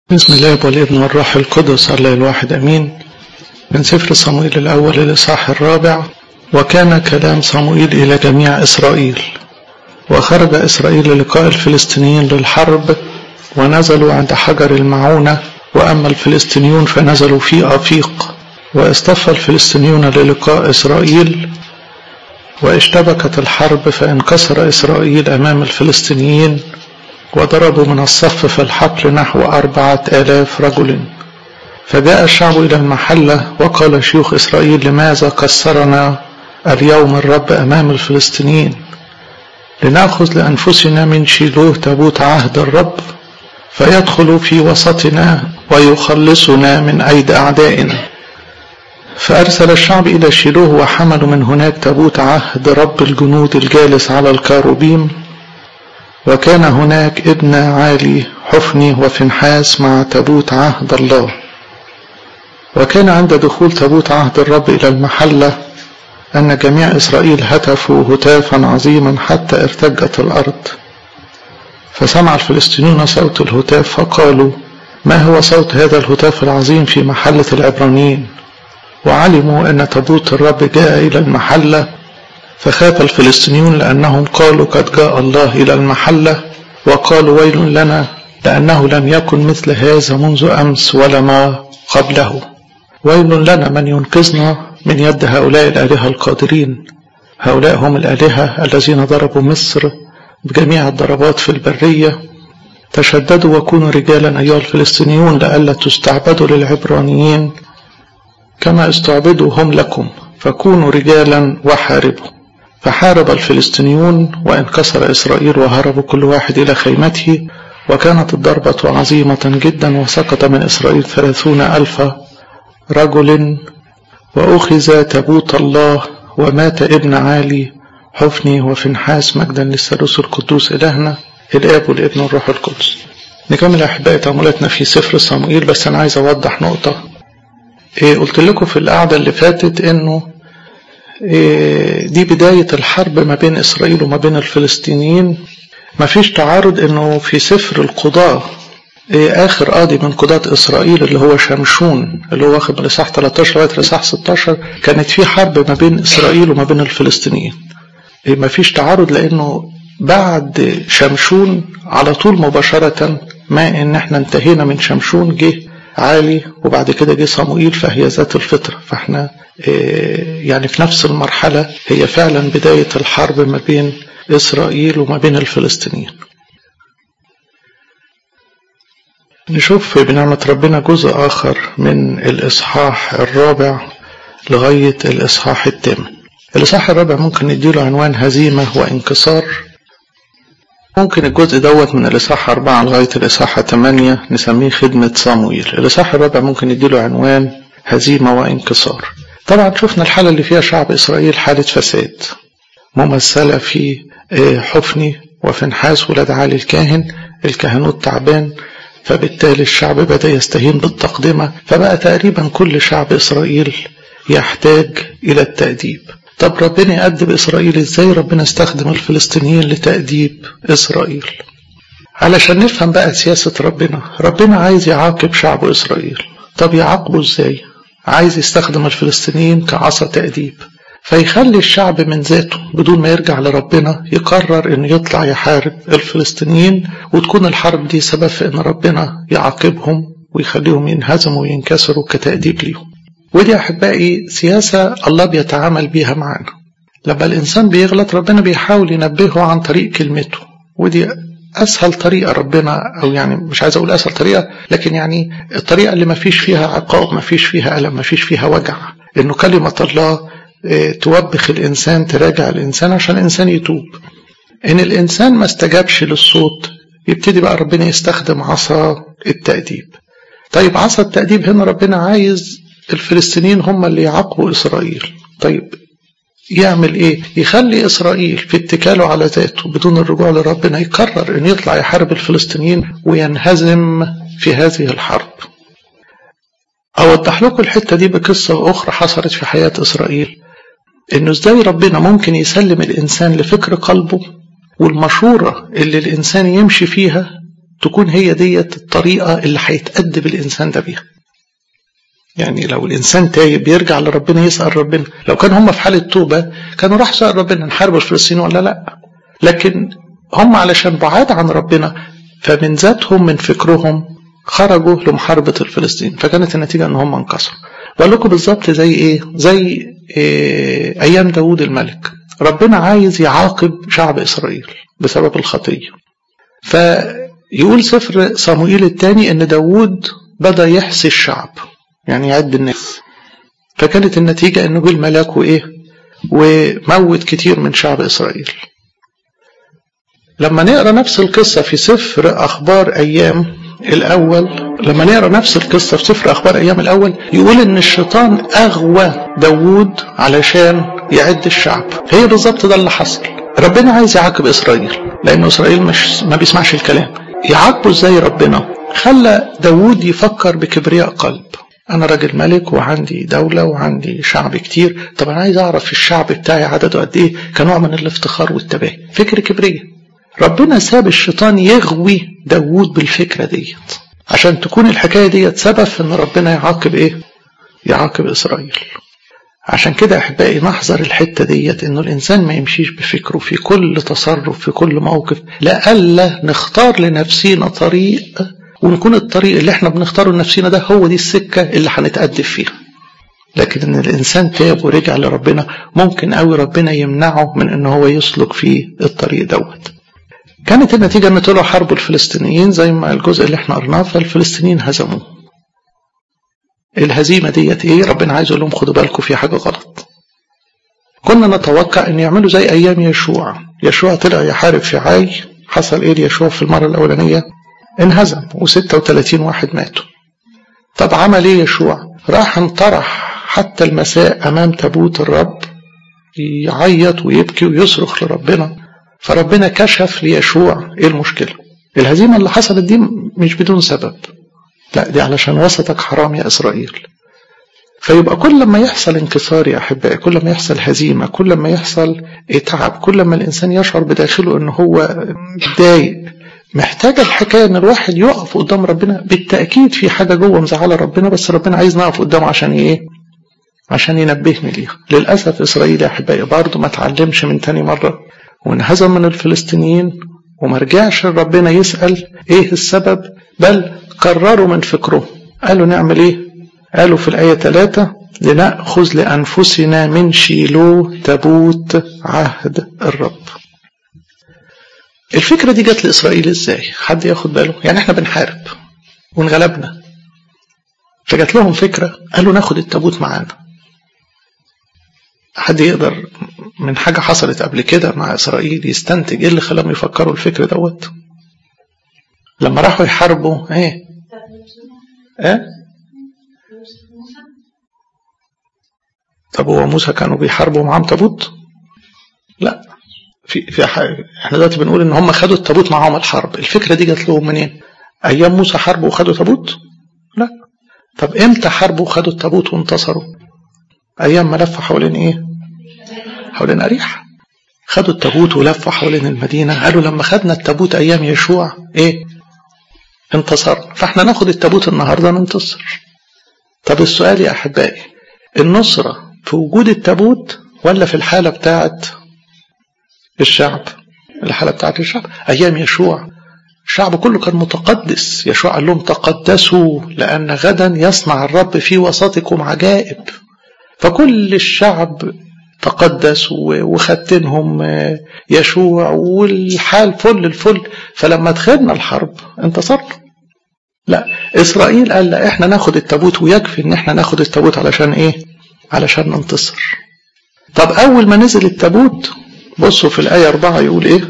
بسم الله والابن والروح القدس الله الواحد امين من سفر صموئيل الاول الاصحاح الرابع وكان كلام صموئيل الى جميع اسرائيل وخرج اسرائيل للقاء الفلسطينيين للحرب ونزلوا عند حجر المعونه واما الفلسطينيون فنزلوا في افيق واصطف الفلسطينيون للقاء اسرائيل واشتبكت الحرب فانكسر اسرائيل امام الفلسطينيين وضربوا من الصف في الحقل نحو أربعة آلاف رجل فجاء الشعب إلى المحلة وقال شيوخ إسرائيل لماذا كسرنا اليوم الرب أمام الفلسطينيين لنأخذ لأنفسنا من شيلوه تابوت عهد الرب فيدخل في وسطنا ويخلصنا من أيدي أعدائنا فأرسل الشعب إلى شيلوه وحملوا من هناك تابوت عهد رب الجنود الجالس على الكاروبيم وكان هناك ابن عالي حفني وفنحاس مع تابوت عهد الله وكان عند دخول تابوت عهد الرب إلى المحلة أن جميع إسرائيل هتفوا هتافا عظيما حتى ارتجت الأرض فسمع الفلسطينيون صوت الهتاف فقالوا ما هو صوت هذا الهتاف العظيم في محلة العبرانيين وعلموا أن تابوت الرب جاء إلى المحلة فخاف الفلسطينيون لأنهم قالوا قد جاء الله إلى المحلة وقالوا ويل لنا لأنه لم يكن مثل هذا منذ أمس ولا ما قبله ويل لنا من ينقذنا من يد هؤلاء الآلهة القادرين هؤلاء هم الآلهة الذين ضربوا مصر بجميع الضربات في البرية تشددوا وكونوا رجالا أيها الفلسطينيون لئلا تستعبدوا للعبرانيين كما استعبدوا هم لكم فكونوا رجالا وحاربوا فحارب الفلسطينيون وانكسر إسرائيل وهربوا كل واحد إلى خيمته وكانت الضربة عظيمة جدا وسقط من إسرائيل ثلاثون ألف رجل وأخذ تابوت الله ومات ابن عالي حفني وفنحاس مجدا للثالوث القدوس إلهنا الآب والابن والروح القدس نكمل أحبائي تأملاتنا في سفر صموئيل بس أنا عايز أوضح نقطة إيه قلت لكم في القعدة اللي فاتت إنه دي بداية الحرب ما بين إسرائيل وما بين الفلسطينيين ما فيش تعارض إنه في سفر القضاء آخر قاضي من قضاة إسرائيل اللي هو شمشون اللي هو واخد من الإصحاح 13 لغاية الإصحاح 16 كانت في حرب ما بين إسرائيل وما بين الفلسطينيين ما فيش تعارض لأنه بعد شمشون على طول مباشرة ما إن إحنا انتهينا من شمشون جه عالي وبعد كده جه صموئيل فهي ذات الفطر فاحنا يعني في نفس المرحلة هي فعلا بداية الحرب ما بين إسرائيل وما بين الفلسطينيين نشوف بنعمة ربنا جزء آخر من الإصحاح الرابع لغاية الإصحاح الثامن الإصحاح الرابع ممكن نديله عنوان هزيمة وانكسار ممكن الجزء دوت من الإصحاح أربعة لغاية الإصحاح ثمانية نسميه خدمة صامويل الإصحاح الرابع ممكن نديله عنوان هزيمة وانكسار طبعا شفنا الحالة اللي فيها شعب إسرائيل حالة فساد ممثلة في حفني وفنحاس ولاد علي الكاهن الكهنوت تعبان فبالتالي الشعب بدأ يستهين بالتقدمة فبقى تقريبا كل شعب إسرائيل يحتاج إلى التأديب طب ربنا يأدب إسرائيل إزاي ربنا استخدم الفلسطينيين لتأديب إسرائيل علشان نفهم بقى سياسة ربنا ربنا عايز يعاقب شعب إسرائيل طب يعاقبه إزاي عايز يستخدم الفلسطينيين كعصا تأديب فيخلي الشعب من ذاته بدون ما يرجع لربنا يقرر انه يطلع يحارب الفلسطينيين وتكون الحرب دي سبب في ان ربنا يعاقبهم ويخليهم ينهزموا وينكسروا كتأديب ليهم ودي أحبائي سياسة الله بيتعامل بيها معانا لما الإنسان بيغلط ربنا بيحاول ينبهه عن طريق كلمته ودي أسهل طريقة ربنا أو يعني مش عايز أقول أسهل طريقة لكن يعني الطريقة اللي ما فيش فيها عقاب ما فيش فيها ألم ما فيش فيها وجع إنه كلمة الله توبخ الإنسان تراجع الإنسان عشان الإنسان يتوب إن الإنسان ما استجابش للصوت يبتدي بقى ربنا يستخدم عصا التأديب طيب عصا التأديب هنا ربنا عايز الفلسطينيين هم اللي يعاقبوا إسرائيل طيب يعمل إيه يخلي إسرائيل في اتكاله على ذاته بدون الرجوع لربنا يقرر أن يطلع يحارب الفلسطينيين وينهزم في هذه الحرب أوضح لكم الحتة دي بقصة أخرى حصلت في حياة إسرائيل إنه إزاي ربنا ممكن يسلم الإنسان لفكر قلبه والمشورة اللي الإنسان يمشي فيها تكون هي ديت الطريقة اللي هيتأدب الإنسان ده بيها يعني لو الإنسان تايب بيرجع لربنا يسأل ربنا لو كان هم في حالة توبة كانوا راح سأل ربنا نحارب الفلسطين ولا لا لكن هم علشان بعاد عن ربنا فمن ذاتهم من فكرهم خرجوا لمحاربة الفلسطين فكانت النتيجة ان هم انكسروا بقول لكم بالظبط زي ايه زي إيه ايام داود الملك ربنا عايز يعاقب شعب اسرائيل بسبب الخطية فيقول سفر صموئيل الثاني ان داود بدأ يحصي الشعب يعني يعد الناس فكانت النتيجة انه جه الملاك وايه وموت كتير من شعب اسرائيل لما نقرا نفس القصة في سفر اخبار ايام الاول لما نقرا نفس القصة في سفر اخبار ايام الاول يقول ان الشيطان اغوى داود علشان يعد الشعب هي بالظبط ده اللي حصل ربنا عايز يعاقب اسرائيل لان اسرائيل مش ما بيسمعش الكلام يعاقبه ازاي ربنا خلى داود يفكر بكبرياء قلب انا راجل ملك وعندي دولة وعندي شعب كتير طب انا عايز اعرف الشعب بتاعي عدده قد ايه كنوع من الافتخار والتباهي فكر كبرياء ربنا ساب الشيطان يغوي داود بالفكرة ديت عشان تكون الحكاية ديت سبب في ان ربنا يعاقب ايه يعاقب اسرائيل عشان كده احبائي نحذر الحتة ديت انه الانسان ما يمشيش بفكره في كل تصرف في كل موقف لألا نختار لنفسينا طريق ونكون الطريق اللي احنا بنختاره لنفسينا ده هو دي السكة اللي هنتأدب فيها لكن ان الانسان تاب ورجع لربنا ممكن قوي ربنا يمنعه من ان هو يسلك في الطريق دوت كانت النتيجة ان طلعوا حربوا الفلسطينيين زي ما الجزء اللي احنا قرناه فالفلسطينيين هزموه الهزيمة ديت ايه ربنا عايز يقول لهم خدوا بالكم في حاجة غلط كنا نتوقع ان يعملوا زي ايام يشوع يشوع طلع يحارب في عاي حصل ايه ليشوع في المرة الاولانية انهزم و36 واحد ماتوا طب عمل ايه يشوع راح انطرح حتى المساء امام تابوت الرب يعيط ويبكي ويصرخ لربنا فربنا كشف ليشوع ايه المشكلة الهزيمة اللي حصلت دي مش بدون سبب لا دي علشان وسطك حرام يا إسرائيل فيبقى كل ما يحصل انكسار يا أحبائي كل ما يحصل هزيمة كل ما يحصل تعب كل ما الإنسان يشعر بداخله أنه هو متضايق محتاجة الحكاية أن الواحد يقف قدام ربنا بالتأكيد في حاجة جوه مزعلة ربنا بس ربنا عايز نقف قدامه عشان إيه؟ عشان ينبهني ليها للأسف إسرائيل يا أحبائي برضه ما تعلمش من تاني مرة وانهزم من الفلسطينيين وما رجعش ربنا يسأل ايه السبب بل قرروا من فكره قالوا نعمل ايه قالوا في الآية 3 لنأخذ لأنفسنا من شيلو تابوت عهد الرب الفكرة دي جت لإسرائيل ازاي حد ياخد باله يعني احنا بنحارب وانغلبنا فجت لهم فكرة قالوا ناخد التابوت معانا حد يقدر من حاجة حصلت قبل كده مع إسرائيل يستنتج إيه اللي خلاهم يفكروا الفكر دوت لما راحوا يحاربوا إيه إيه طب هو موسى كانوا بيحاربوا معاهم تابوت لا في في حاجة. احنا دلوقتي بنقول ان هم خدوا التابوت معاهم الحرب الفكره دي جات لهم منين ايام موسى حاربوا وخدوا تابوت لا طب امتى حاربوا وخدوا التابوت وانتصروا ايام ما لفوا حوالين ايه حوالين اريح خدوا التابوت ولفوا حوالين المدينه قالوا لما خدنا التابوت ايام يشوع ايه انتصرنا فاحنا ناخد التابوت النهارده ننتصر طب السؤال يا احبائي النصره في وجود التابوت ولا في الحاله بتاعت الشعب الحاله بتاعت الشعب ايام يشوع الشعب كله كان متقدس يشوع قال لهم تقدسوا لان غدا يصنع الرب في وسطكم عجائب فكل الشعب تقدس وختنهم يشوع والحال فل الفل فلما دخلنا الحرب انتصرنا لا اسرائيل قال لا احنا ناخد التابوت ويكفي ان احنا ناخد التابوت علشان ايه علشان ننتصر طب اول ما نزل التابوت بصوا في الايه أربعة يقول ايه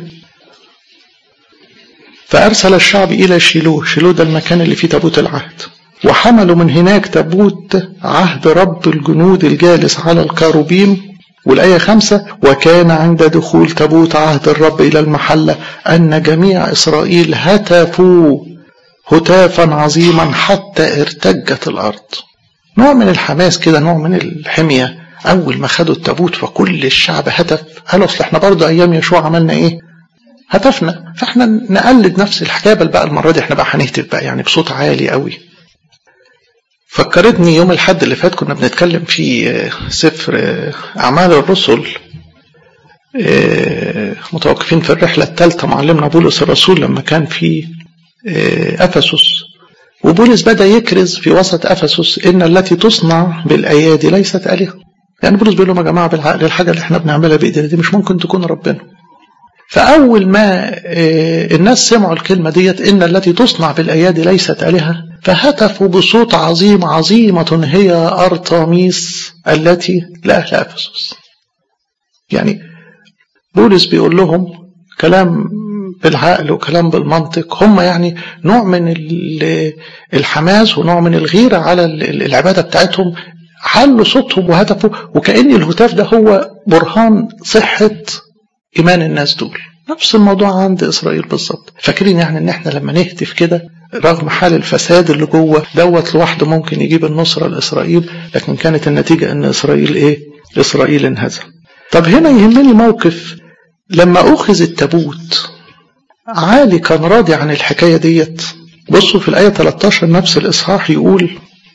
فارسل الشعب الى شيلوه شيلوه ده المكان اللي فيه تابوت العهد وحملوا من هناك تابوت عهد رب الجنود الجالس على الكاروبيم والآية خمسة وكان عند دخول تابوت عهد الرب إلى المحلة أن جميع إسرائيل هتفوا هتافا عظيما حتى ارتجت الأرض نوع من الحماس كده نوع من الحمية أول ما خدوا التابوت فكل الشعب هتف قالوا أصل احنا برضه أيام يشوع عملنا إيه هدفنا فاحنا نقلد نفس الحكايه بل بقى المره دي احنا بقى هنهتف بقى يعني بصوت عالي قوي فكرتني يوم الحد اللي فات كنا بنتكلم في سفر اعمال الرسل متوقفين في الرحله الثالثه معلمنا بولس الرسول لما كان في افسس وبولس بدا يكرز في وسط افسس ان التي تصنع بالايادي ليست الهه يعني بولس بيقول لهم يا جماعه بالعقل الحاجه اللي احنا بنعملها بايدينا دي مش ممكن تكون ربنا فأول ما الناس سمعوا الكلمة ديت إن التي تصنع بالأيادي ليست آلهة فهتفوا بصوت عظيم عظيمة هي أرطميس التي لأهل أفسس يعني بولس بيقول لهم كلام بالعقل وكلام بالمنطق هم يعني نوع من الحماس ونوع من الغيرة على العبادة بتاعتهم علوا صوتهم وهتفوا وكأن الهتاف ده هو برهان صحة إيمان الناس دول نفس الموضوع عند إسرائيل بالظبط فاكرين يعني إن إحنا لما نهتف كده رغم حال الفساد اللي جوه دوت لوحده ممكن يجيب النصرة لإسرائيل لكن كانت النتيجة إن إسرائيل إيه؟ إسرائيل انهزم طب هنا يهمني موقف لما أخذ التابوت عالي كان راضي عن الحكاية ديت بصوا في الآية 13 نفس الإصحاح يقول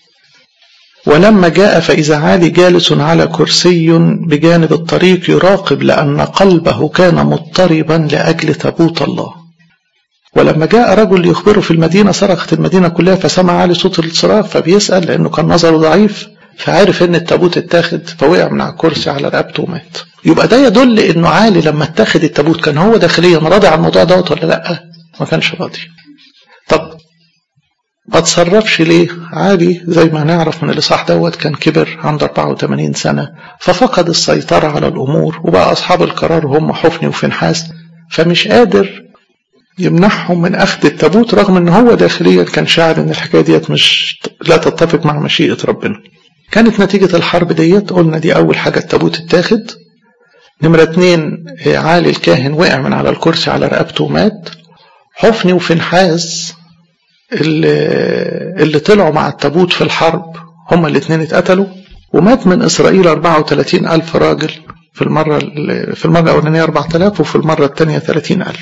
ولما جاء فإذا عالي جالس على كرسي بجانب الطريق يراقب لأن قلبه كان مضطربا لأجل تابوت الله ولما جاء رجل يخبره في المدينة صرخت المدينة كلها فسمع عالي صوت الصراخ فبيسأل لأنه كان نظره ضعيف فعرف ان التابوت اتاخد فوقع من على الكرسي على رقبته ومات يبقى ده يدل انه عالي لما اتاخد التابوت كان هو داخليا راضي عن الموضوع دوت ولا لا ما كانش راضي طب ما تصرفش ليه عادي زي ما نعرف من الإصحاح دوت كان كبر عنده 84 سنة ففقد السيطرة على الأمور وبقى أصحاب القرار هم حفني وفنحاس فمش قادر يمنحهم من أخذ التابوت رغم أن هو داخليا كان شاعر أن الحكاية ديت مش لا تتفق مع مشيئة ربنا كانت نتيجة الحرب ديت قلنا دي أول حاجة التابوت اتاخد نمرة اتنين عالي الكاهن وقع من على الكرسي على رقبته ومات حفني وفنحاس اللي, اللي طلعوا مع التابوت في الحرب هما الاثنين اتقتلوا ومات من إسرائيل 34 ألف راجل في المرة في المرة الأولانية 4000 وفي المرة الثانية 30 ألف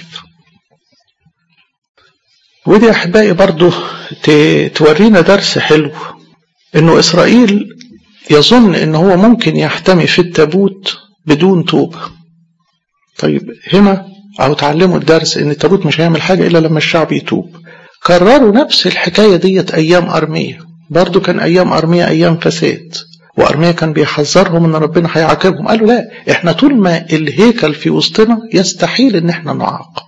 ودي أحبائي برضو تورينا درس حلو إنه إسرائيل يظن إن هو ممكن يحتمي في التابوت بدون توبة طيب هنا أو تعلموا الدرس إن التابوت مش هيعمل حاجة إلا لما الشعب يتوب كرروا نفس الحكاية ديت أيام أرمية برضو كان أيام أرمية أيام فساد وأرمية كان بيحذرهم إن ربنا هيعاقبهم قالوا لا إحنا طول ما الهيكل في وسطنا يستحيل إن إحنا نعاقب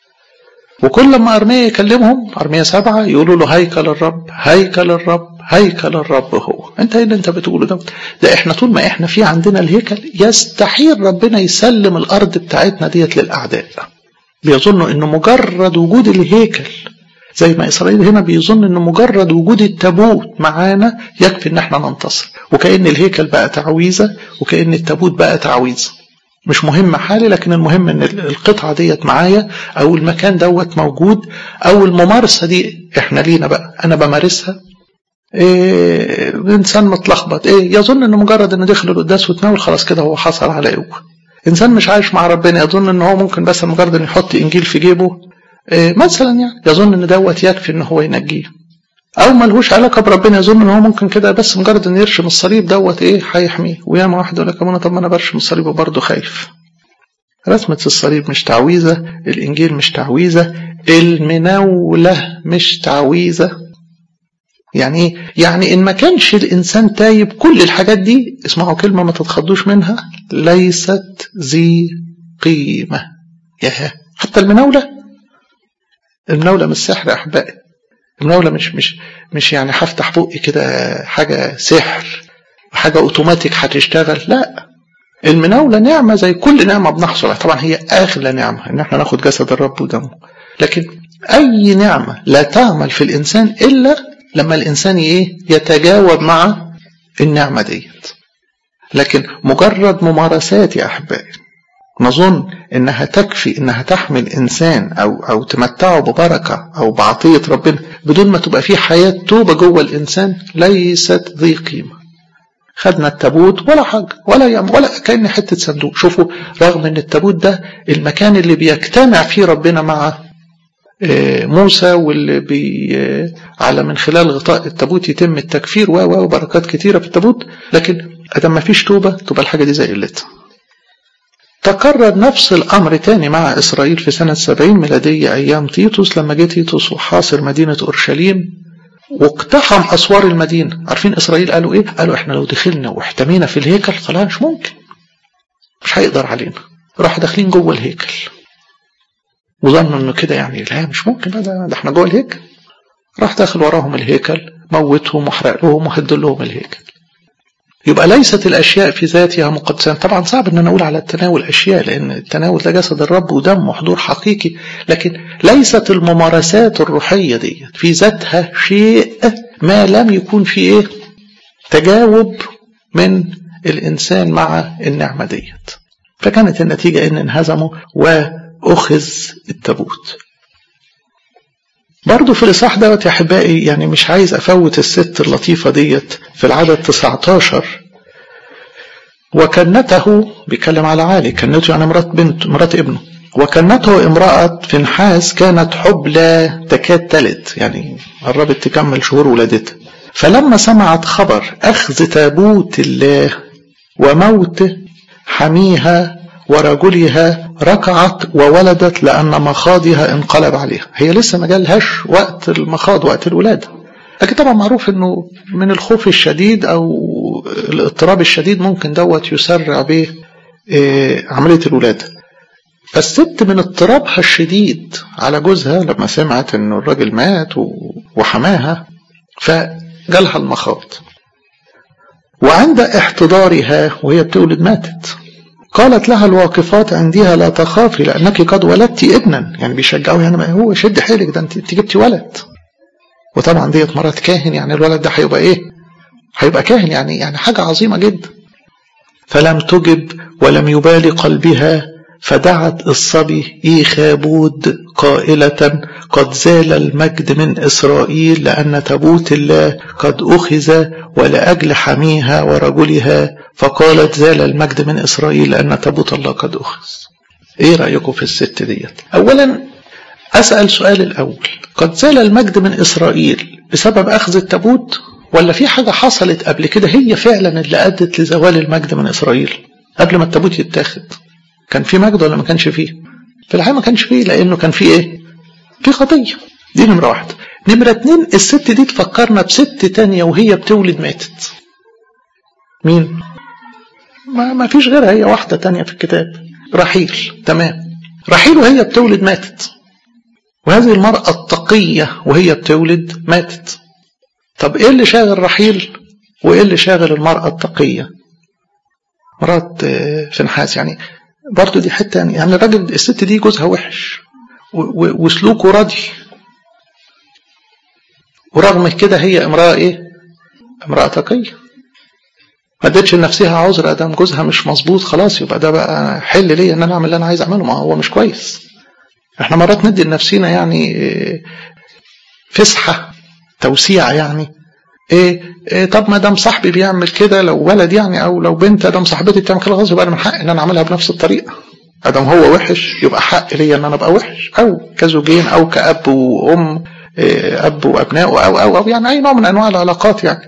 وكل ما أرمية يكلمهم أرمية سبعة يقولوا له هيكل الرب هيكل الرب هيكل الرب هو انت ايه اللي انت بتقوله ده ده احنا طول ما احنا في عندنا الهيكل يستحيل ربنا يسلم الارض بتاعتنا ديت للاعداء بيظنوا انه مجرد وجود الهيكل زي ما إسرائيل هنا بيظن أن مجرد وجود التابوت معانا يكفي أن احنا ننتصر وكأن الهيكل بقى تعويذة وكأن التابوت بقى تعويذة مش مهم حالي لكن المهم ان القطعة ديت معايا او المكان دوت موجود او الممارسة دي احنا لينا بقى انا بمارسها إيه انسان متلخبط ايه يظن انه مجرد انه دخل القداس وتناول خلاص كده هو حصل على قوه انسان مش عايش مع ربنا يظن ان هو ممكن بس مجرد انه يحط انجيل في جيبه مثلا يعني يظن ان دوت يكفي ان هو ينجيه او ملهوش علاقه بربنا يظن ان هو ممكن كده بس مجرد ان يرشم الصليب دوت ايه هيحميه وياما واحد يقول لك انا طب ما انا برشم الصليب وبرضه خايف رسمة الصليب مش تعويذة الإنجيل مش تعويذة المناولة مش تعويذة يعني ايه؟ يعني إن ما كانش الإنسان تايب كل الحاجات دي اسمعوا كلمة ما تتخضوش منها ليست ذي قيمة ياه حتى المناولة المناولة مش سحر أحبائي المناولة مش مش مش يعني هفتح بقي كده حاجة سحر حاجة أوتوماتيك هتشتغل لا المناولة نعمة زي كل نعمة بنحصل عليها طبعا هي أغلى نعمة إن احنا ناخد جسد الرب ودمه لكن أي نعمة لا تعمل في الإنسان إلا لما الإنسان إيه يتجاوب مع النعمة ديت لكن مجرد ممارسات يا أحبائي نظن انها تكفي انها تحمل انسان او او تمتعه ببركه او بعطيه ربنا بدون ما تبقى في حياه توبه جوه الانسان ليست ذي قيمه. خدنا التابوت ولا حاجة ولا يم ولا كأن حتة صندوق شوفوا رغم ان التابوت ده المكان اللي بيجتمع فيه ربنا مع موسى واللي بي على من خلال غطاء التابوت يتم التكفير و وبركات كتيرة في التابوت لكن ادم ما فيش توبة تبقى الحاجة دي زي قلتها تكرر نفس الأمر تاني مع إسرائيل في سنة 70 ميلادية أيام تيتوس لما جه تيتوس وحاصر مدينة أورشليم واقتحم أسوار المدينة عارفين إسرائيل قالوا إيه؟ قالوا إحنا لو دخلنا واحتمينا في الهيكل خلاص مش ممكن مش هيقدر علينا راح داخلين جوه الهيكل وظنوا إنه كده يعني لا مش ممكن ده, ده إحنا جوه الهيكل راح داخل وراهم الهيكل موتهم وحرق لهم وهد لهم الهيكل يبقى ليست الأشياء في ذاتها مقدسة طبعا صعب أن نقول على التناول أشياء لأن التناول ده جسد الرب ودم وحضور حقيقي لكن ليست الممارسات الروحية دي في ذاتها شيء ما لم يكون فيه إيه تجاوب من الإنسان مع النعمة ديت فكانت النتيجة إن انهزموا وأخذ التابوت برضه في الإصحاح دوت يا أحبائي يعني مش عايز أفوت الست اللطيفة ديت في العدد 19 وكنته بيتكلم على عالي كنته يعني مرات بنت مرات ابنه وكنته امرأة فنحاس كانت حبلى تكاد تلد يعني قربت تكمل شهور ولادتها فلما سمعت خبر أخذ تابوت الله وموت حميها ورجلها ركعت وولدت لأن مخاضها انقلب عليها هي لسه ما جالهاش وقت المخاض وقت الولادة لكن طبعا معروف انه من الخوف الشديد او الاضطراب الشديد ممكن دوت يسرع به عملية الولادة فالست من اضطرابها الشديد على جوزها لما سمعت انه الراجل مات وحماها فجالها المخاض وعند احتضارها وهي بتولد ماتت قالت لها الواقفات عندها لا تخافي لأنك قد ولدت ابنا يعني بيشجعوها يعني ما هو شد حيلك ده انت جبتي ولد وطبعا ديت مرات كاهن يعني الولد ده هيبقى ايه هيبقى كاهن يعني يعني حاجة عظيمة جدا فلم تجب ولم يبالي قلبها فدعت الصبي إيخابود قائلة قد زال المجد من إسرائيل لأن تابوت الله قد أخذ ولأجل حميها ورجلها فقالت زال المجد من إسرائيل لأن تابوت الله قد أخذ إيه رأيكم في الست ديت أولا أسأل سؤال الأول قد زال المجد من إسرائيل بسبب أخذ التابوت ولا في حاجة حصلت قبل كده هي فعلا اللي أدت لزوال المجد من إسرائيل قبل ما التابوت يتاخد كان في مجد ولا ما كانش فيه في الحقيقة ما كانش فيه لأنه كان فيه إيه في خطية دي نمرة واحدة نمرة اتنين الست دي تفكرنا بست تانية وهي بتولد ماتت مين ما, ما فيش غيرها هي واحدة تانية في الكتاب رحيل تمام رحيل وهي بتولد ماتت وهذه المرأة التقية وهي بتولد ماتت طب ايه اللي شاغل رحيل وايه اللي شاغل المرأة التقية مرات فنحاس يعني برضو دي حتة يعني, يعني الراجل الست دي جوزها وحش وسلوكه راضي ورغم كده هي امرأة ايه امرأة تقية ما ادتش لنفسها عذر ادام جوزها مش مظبوط خلاص يبقى ده بقى حل ليا ان انا اعمل اللي انا عايز اعمله ما هو مش كويس احنا مرات ندي لنفسينا يعني فسحة توسيع يعني إيه, إيه طب ما دام صاحبي بيعمل كده لو ولد يعني او لو بنت ادام صاحبتي بتعمل كده خلاص يبقى انا من حقي ان انا اعملها بنفس الطريقه ادام هو وحش يبقى حق ليا ان انا ابقى وحش او كزوجين او كاب وام إيه اب وابناء او او او يعني اي نوع من انواع العلاقات يعني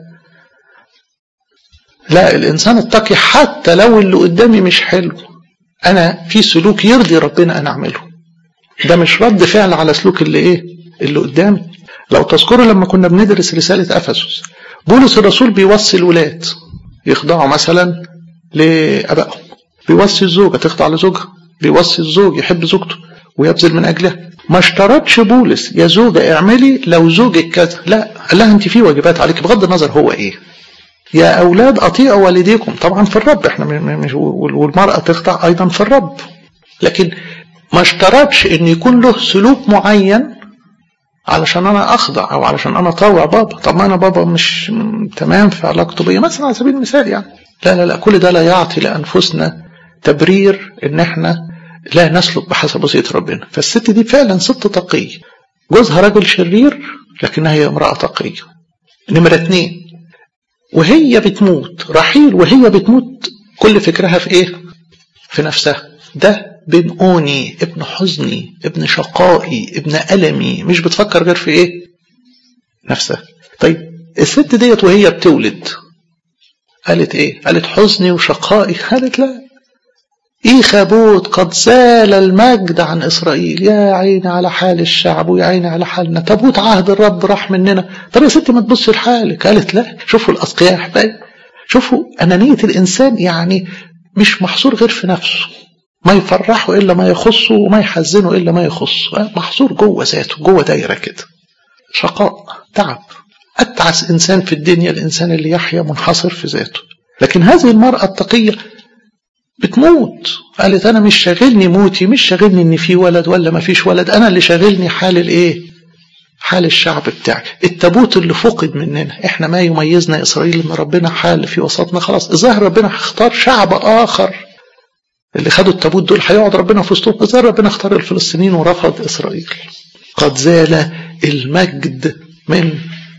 لا الانسان التقي حتى لو اللي قدامي مش حلو انا في سلوك يرضي ربنا انا اعمله ده مش رد فعل على سلوك اللي ايه اللي قدامي لو تذكروا لما كنا بندرس رسالة أفسس بولس الرسول بيوصي الولاد يخضعوا مثلا لأبائهم بيوصي الزوجة تخضع لزوجها بيوصي الزوج يحب زوجته ويبذل من أجلها ما اشترطش بولس يا زوجة اعملي لو زوجك كذا لا قال لها انت في واجبات عليك بغض النظر هو ايه يا أولاد أطيعوا والديكم طبعا في الرب احنا مش والمرأة تخضع أيضا في الرب لكن ما اشترطش ان يكون له سلوك معين علشان انا اخضع او علشان انا اطوع بابا طب ما انا بابا مش تمام في علاقته بيا مثلا على سبيل المثال يعني لا لا لا كل ده لا يعطي لانفسنا تبرير ان احنا لا نسلك بحسب وصيه ربنا فالست دي فعلا ست تقيه جوزها رجل شرير لكنها هي امراه تقيه نمره اتنين وهي بتموت رحيل وهي بتموت كل فكرها في ايه في نفسها ده بنقوني ابن حزني ابن شقائي ابن ألمي مش بتفكر غير في ايه نفسها طيب الست ديت وهي بتولد قالت ايه قالت حزني وشقائي قالت لا ايه خابوت قد زال المجد عن اسرائيل يا عيني على حال الشعب ويا عيني على حالنا تابوت عهد الرب راح مننا طب يا ستي ما تبصي لحالك قالت لا شوفوا الاتقياء احبائي شوفوا انانيه الانسان يعني مش محصور غير في نفسه ما يفرحه الا ما يخصه وما يحزنه الا ما يخصه محصور جوه ذاته جوه دايره كده شقاء تعب اتعس انسان في الدنيا الانسان اللي يحيا منحصر في ذاته لكن هذه المراه التقيه بتموت قالت انا مش شاغلني موتي مش شاغلني ان في ولد ولا ما فيش ولد انا اللي شاغلني حال الايه حال الشعب بتاعي التابوت اللي فقد مننا احنا ما يميزنا اسرائيل ان ربنا حال في وسطنا خلاص الظاهر ربنا اختار شعب اخر اللي خدوا التابوت دول هيقعد ربنا في وسطهم الظاهر ربنا اختار الفلسطينيين ورفض اسرائيل قد زال المجد من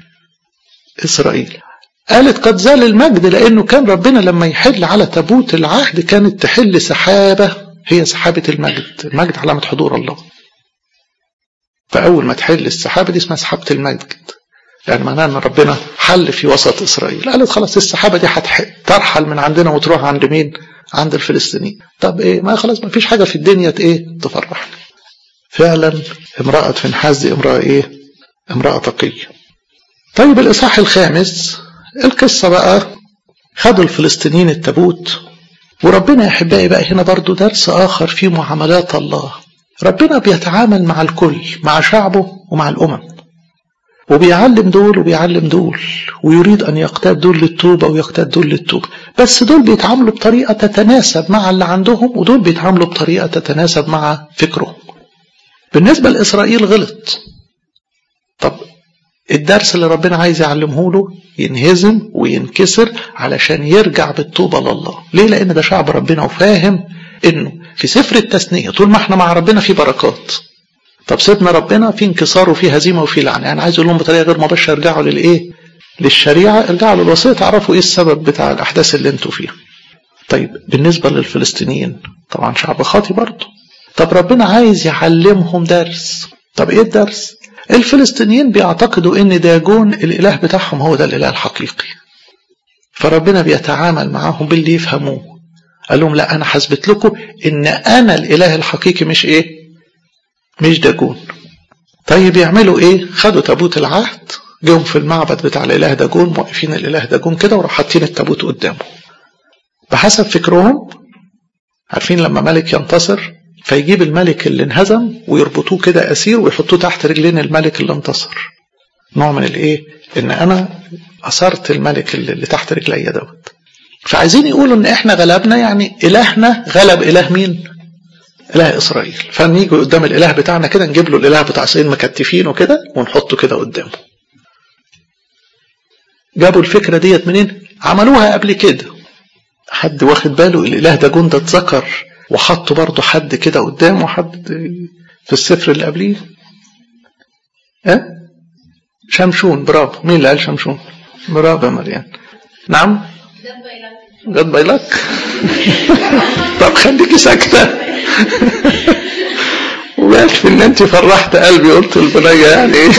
اسرائيل قالت قد زال المجد لانه كان ربنا لما يحل على تابوت العهد كانت تحل سحابه هي سحابه المجد المجد علامه حضور الله فاول ما تحل السحابه دي اسمها سحابه المجد يعني معناها ان ربنا حل في وسط اسرائيل قالت خلاص السحابه دي هترحل من عندنا وتروح عند مين عند الفلسطينيين طب ايه ما خلاص ما فيش حاجه في الدنيا ايه تفرحنا فعلا امراه فنحاس دي امراه ايه امراه تقيه طيب الاصحاح الخامس القصة بقى خدوا الفلسطينيين التابوت وربنا يا احبائي بقى هنا برضو درس آخر في معاملات الله ربنا بيتعامل مع الكل مع شعبه ومع الأمم وبيعلم دول وبيعلم دول ويريد أن يقتاد دول للتوبة ويقتاد دول للتوبة بس دول بيتعاملوا بطريقة تتناسب مع اللي عندهم ودول بيتعاملوا بطريقة تتناسب مع فكرهم بالنسبة لإسرائيل غلط طب الدرس اللي ربنا عايز يعلمه له ينهزم وينكسر علشان يرجع بالتوبة لله ليه لأن ده شعب ربنا وفاهم إنه في سفر التثنية طول ما احنا مع ربنا في بركات طب سيبنا ربنا في انكسار وفي هزيمة وفي لعنة يعني عايز أقول لهم بطريقة غير مباشرة ارجعوا للإيه للشريعة ارجعوا للوصية تعرفوا إيه السبب بتاع الأحداث اللي انتوا فيها طيب بالنسبة للفلسطينيين طبعا شعب خاطي برضه طب ربنا عايز يعلمهم درس طب ايه الدرس الفلسطينيين بيعتقدوا ان داجون الاله بتاعهم هو ده الاله الحقيقي فربنا بيتعامل معاهم باللي يفهموه قال لهم لا انا حسبت لكم ان انا الاله الحقيقي مش ايه مش داجون طيب يعملوا ايه خدوا تابوت العهد جم في المعبد بتاع الاله داجون موقفين الاله داجون كده وراح حاطين التابوت قدامه بحسب فكرهم عارفين لما ملك ينتصر فيجيب الملك اللي انهزم ويربطوه كده اسير ويحطوه تحت رجلين الملك اللي انتصر نوع من الايه ان انا اثرت الملك اللي, اللي تحت رجليا دوت فعايزين يقولوا ان احنا غلبنا يعني الهنا غلب اله مين اله اسرائيل فنيجي قدام الاله بتاعنا كده نجيب له الاله بتاع اسرائيل مكتفينه كده ونحطه كده قدامه جابوا الفكره ديت منين عملوها قبل كده حد واخد باله الاله ده جندة اتذكر وحطوا برضه حد كده قدامه حد في السفر اللي قبليه اه شمشون برافو مين اللي قال شمشون برافو يا مريم نعم جد بايلك طب خليكي ساكتة وعارف ان انت فرحت قلبي قلت البنية يعني ايه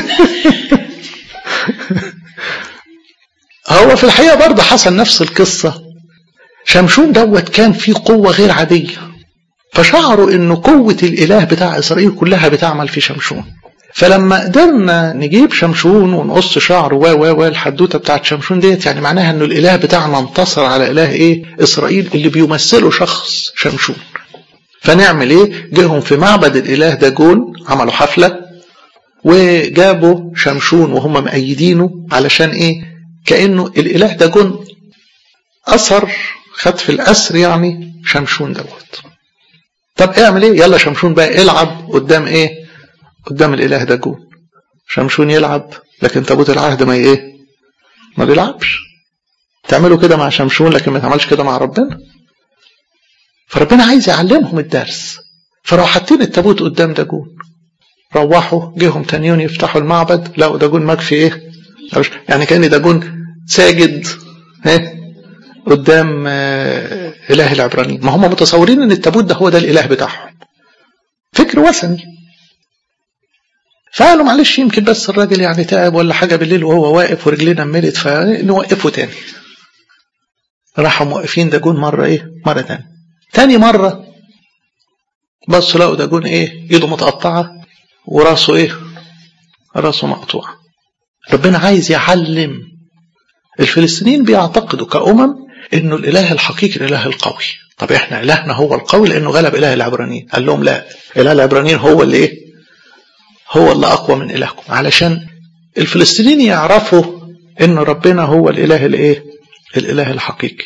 هو في الحقيقة برضه حصل نفس القصة شمشون دوت كان فيه قوة غير عادية فشعروا ان قوة الاله بتاع اسرائيل كلها بتعمل في شمشون فلما قدرنا نجيب شمشون ونقص شعره و و و الحدوته بتاعت شمشون ديت يعني معناها انه الاله بتاعنا انتصر على اله ايه اسرائيل اللي بيمثله شخص شمشون فنعمل ايه جيهم في معبد الاله داجون عملوا حفله وجابوا شمشون وهم مأيدينه علشان ايه كانه الاله داجون اثر خد في الاسر يعني شمشون دوت طب اعمل ايه يلا شمشون بقى العب قدام ايه قدام الاله داجون شمشون يلعب لكن تابوت العهد ما ايه ما بيلعبش تعملوا كده مع شمشون لكن ما تعملش كده مع ربنا فربنا عايز يعلمهم الدرس فراحوا حاطين التابوت قدام داجون روحوا جيهم تاني يوم يفتحوا المعبد لقوا داجون مكفي ايه يعني كان داجون ساجد ها قدام اله العبرانيين ما هم متصورين ان التابوت ده هو ده الاله بتاعهم فكر وثني فقالوا معلش يمكن بس الراجل يعني تعب ولا حاجه بالليل وهو واقف ورجليه نملت فنوقفه تاني راحوا موقفين داجون مره ايه مره تاني تاني مره بصوا لقوا داجون ايه ايده متقطعه وراسه ايه راسه مقطوع ربنا عايز يعلم الفلسطينيين بيعتقدوا كأمم انه الاله الحقيقي الاله القوي طب احنا الهنا هو القوي لانه غلب اله العبرانيين قال لهم لا اله العبرانيين هو اللي ايه هو اللي اقوى من الهكم علشان الفلسطينيين يعرفوا ان ربنا هو الاله الايه الاله الحقيقي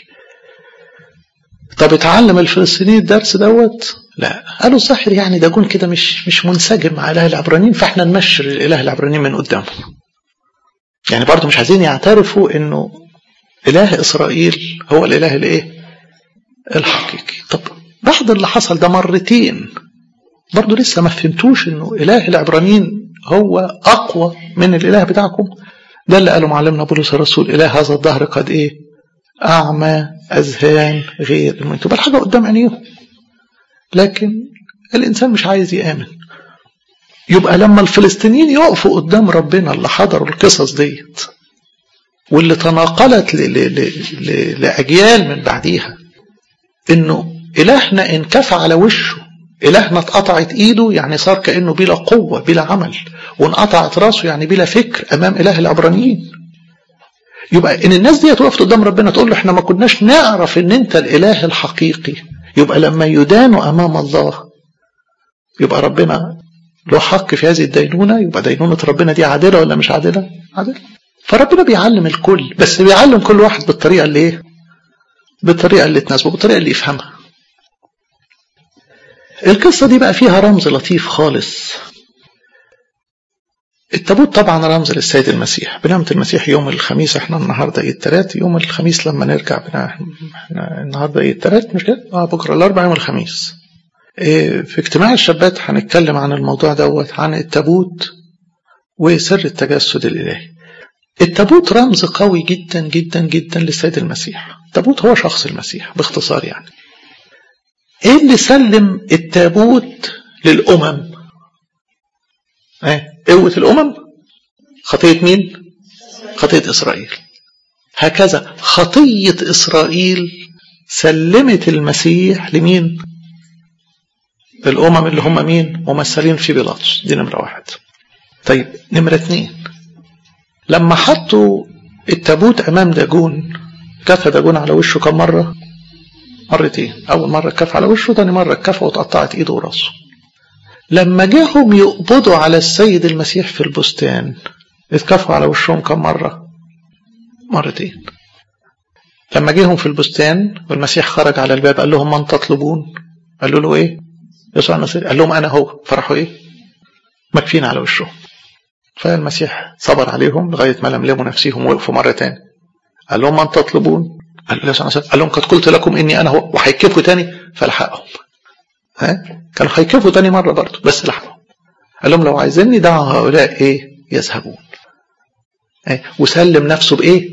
طب اتعلم الفلسطينيين الدرس دوت لا قالوا الظاهر يعني ده جون كده مش مش منسجم مع اله العبرانيين فاحنا نمشر الاله العبرانيين من قدامه يعني برضه مش عايزين يعترفوا انه اله اسرائيل هو الاله الايه الحقيقي طب بعد اللي حصل ده مرتين برضه لسه ما فهمتوش انه اله العبرانيين هو اقوى من الاله بتاعكم ده اللي قاله معلمنا بولس الرسول اله هذا الدهر قد ايه اعمى اذهان غير المؤمن تبقى الحاجه قدام عينيهم لكن الانسان مش عايز يامن يبقى لما الفلسطينيين يقفوا قدام ربنا اللي حضروا القصص ديت واللي تناقلت ل ل ل لأجيال من بعديها إنه إلهنا انكفى على وشه إلهنا اتقطعت إيده يعني صار كأنه بلا قوة بلا عمل وانقطعت راسه يعني بلا فكر أمام إله العبرانيين يبقى إن الناس دي تقف قدام ربنا تقول له إحنا ما كناش نعرف إن أنت الإله الحقيقي يبقى لما يدانوا أمام الله يبقى ربنا له حق في هذه الدينونة يبقى دينونة ربنا دي عادلة ولا مش عادلة عادلة فربنا بيعلم الكل بس بيعلم كل واحد بالطريقة اللي ايه بالطريقة اللي تناسبه بالطريقة اللي يفهمها القصة دي بقى فيها رمز لطيف خالص التابوت طبعا رمز للسيد المسيح بنعمة المسيح يوم الخميس احنا النهاردة ايه التلات يوم الخميس لما نرجع بنا احنا النهاردة ايه التلات مش كده؟ اه بكرة الأربع يوم الخميس في اجتماع الشابات هنتكلم عن الموضوع دوت عن التابوت وسر التجسد الإلهي التابوت رمز قوي جدا جدا جدا للسيد المسيح التابوت هو شخص المسيح باختصار يعني ايه اللي سلم التابوت للأمم ايه قوة الأمم خطية مين خطية إسرائيل هكذا خطية إسرائيل سلمت المسيح لمين الأمم اللي هم مين ممثلين في بيلاطس دي نمرة واحد طيب نمرة اتنين لما حطوا التابوت أمام داجون كفى داجون على وشه كم مرة مرتين أول مرة كف على وشه تاني مرة كفى وتقطعت إيده وراسه لما جاهم يقبضوا على السيد المسيح في البستان اتكفوا على وشهم كم مرة مرتين لما جيهم في البستان والمسيح خرج على الباب قال لهم من تطلبون قالوا له ايه يسوع المسيح قال لهم انا هو فرحوا ايه مكفين على وشهم فالمسيح صبر عليهم لغايه ما لملموا نفسهم ووقفوا مره تاني قال لهم من تطلبون قال له يسوع المسيح قال لهم قد قلت لكم اني انا هو وهيكفوا تاني فلحقهم ها كانوا هيكفوا تاني مره برضه بس لحقهم قال لهم لو عايزيني دعوا هؤلاء ايه يذهبون إيه؟ وسلم نفسه بايه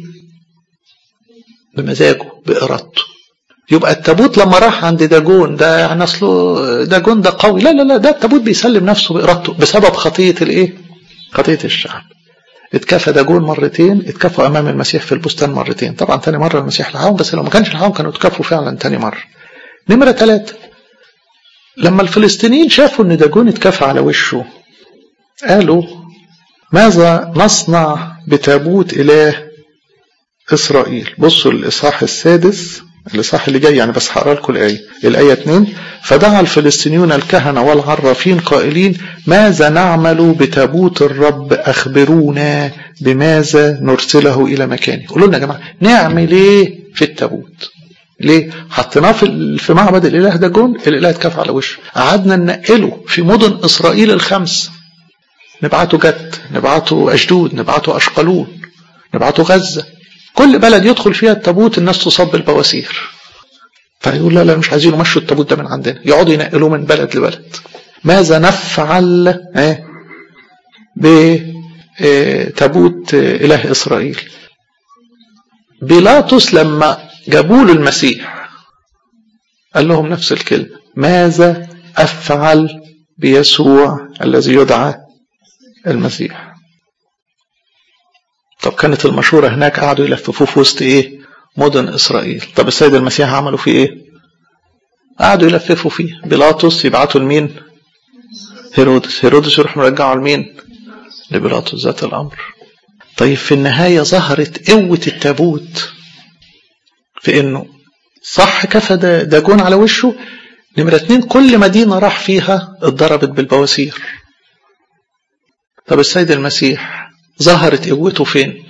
بمزاجه بارادته يبقى التابوت لما راح عند داجون ده يعني اصله داجون ده قوي لا لا لا ده التابوت بيسلم نفسه بارادته بسبب خطيه الايه؟ خطيه الشعب. اتكفى داجون مرتين اتكفوا امام المسيح في البستان مرتين طبعا تاني مره المسيح لحقهم بس لو ما كانش لحقهم كانوا اتكفوا فعلا تاني مره. نمره ثلاثه لما الفلسطينيين شافوا ان داجون اتكفى على وشه قالوا ماذا نصنع بتابوت اله اسرائيل بصوا الاصحاح السادس الإصحاح اللي جاي يعني بس هقرا لكم الآية الآية 2 فدعا الفلسطينيون الكهنة والعرافين قائلين ماذا نعمل بتابوت الرب أخبرونا بماذا نرسله إلى مكانه قولوا لنا يا جماعة نعمل إيه في التابوت ليه؟ حطيناه في في معبد الاله داجون الاله اتكف على وشه قعدنا ننقله في مدن اسرائيل الخمس نبعته جد نبعته اشدود نبعته اشقلون نبعته غزه كل بلد يدخل فيها التابوت الناس تصاب بالبواسير فيقول لا لا مش عايزين يمشوا التابوت ده من عندنا يقعدوا ينقلوه من بلد لبلد ماذا نفعل ايه بتابوت اله اسرائيل بيلاطس لما جابوا له المسيح قال لهم نفس الكلمة ماذا أفعل بيسوع الذي يدعى المسيح طب كانت المشورة هناك قعدوا يلففوه في وسط ايه مدن اسرائيل طب السيد المسيح عملوا فيه ايه قعدوا يلففوا فيه بيلاطس يبعتوا لمين هيرودس هيرودس يروح مرجعه لمين لبيلاطس ذات الامر طيب في النهاية ظهرت قوة التابوت في انه صح كفى ده, ده جون على وشه نمرة اتنين كل مدينة راح فيها اتضربت بالبواسير طب السيد المسيح ظهرت قوته فين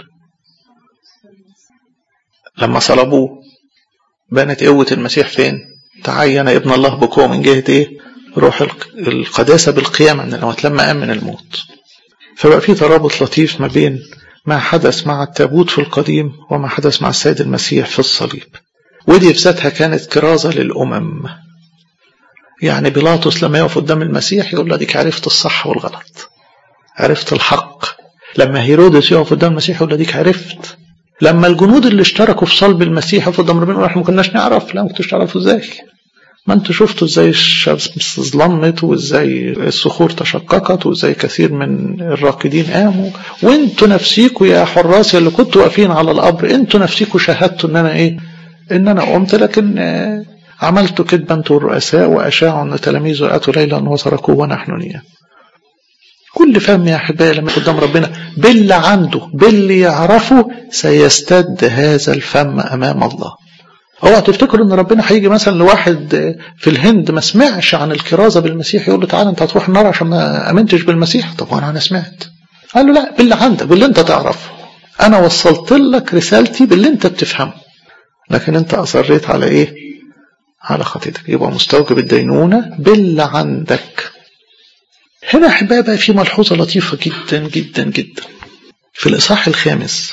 لما صلبوه بانت قوة المسيح فين تعين ابن الله بقوة من جهة ايه روح القداسة بالقيامة من الموت لما قام من الموت فبقى في ترابط لطيف ما بين ما حدث مع التابوت في القديم وما حدث مع السيد المسيح في الصليب ودي في ذاتها كانت كرازة للأمم يعني بيلاطس لما يقف قدام المسيح يقول له ديك عرفت الصح والغلط عرفت الحق لما هيرودس يقف قدام المسيح يقول له ديك عرفت لما الجنود اللي اشتركوا في صلب المسيح يقفوا قدام ربنا احنا ما كناش نعرف لا ما كنتوش تعرفوا ازاي ما انتوا شفتوا ازاي الشمس ظلمت وازاي الصخور تشققت وازاي كثير من الراكدين قاموا وانتوا نفسيكوا يا حراس اللي كنتوا واقفين على القبر انتوا نفسيكوا شاهدتوا ان انا ايه ان انا قمت لكن عملت كذبا انتوا الرؤساء واشاعوا ان تلاميذه اتوا ليلا وتركوه ونحن نيام كل فم يا احبائي لما قدام ربنا باللي عنده باللي يعرفه سيستد هذا الفم امام الله اوعى تفتكروا ان ربنا هيجي مثلا لواحد في الهند ما سمعش عن الكرازه بالمسيح يقول له تعالى انت هتروح النار عشان ما امنتش بالمسيح طب وانا انا سمعت قال له لا باللي عندك باللي انت تعرفه انا وصلت لك رسالتي باللي انت بتفهمه لكن انت اصريت على ايه على خطيتك يبقى مستوجب الدينونه باللي عندك هنا احبائي بقى في ملحوظه لطيفه جدا جدا جدا في الاصحاح الخامس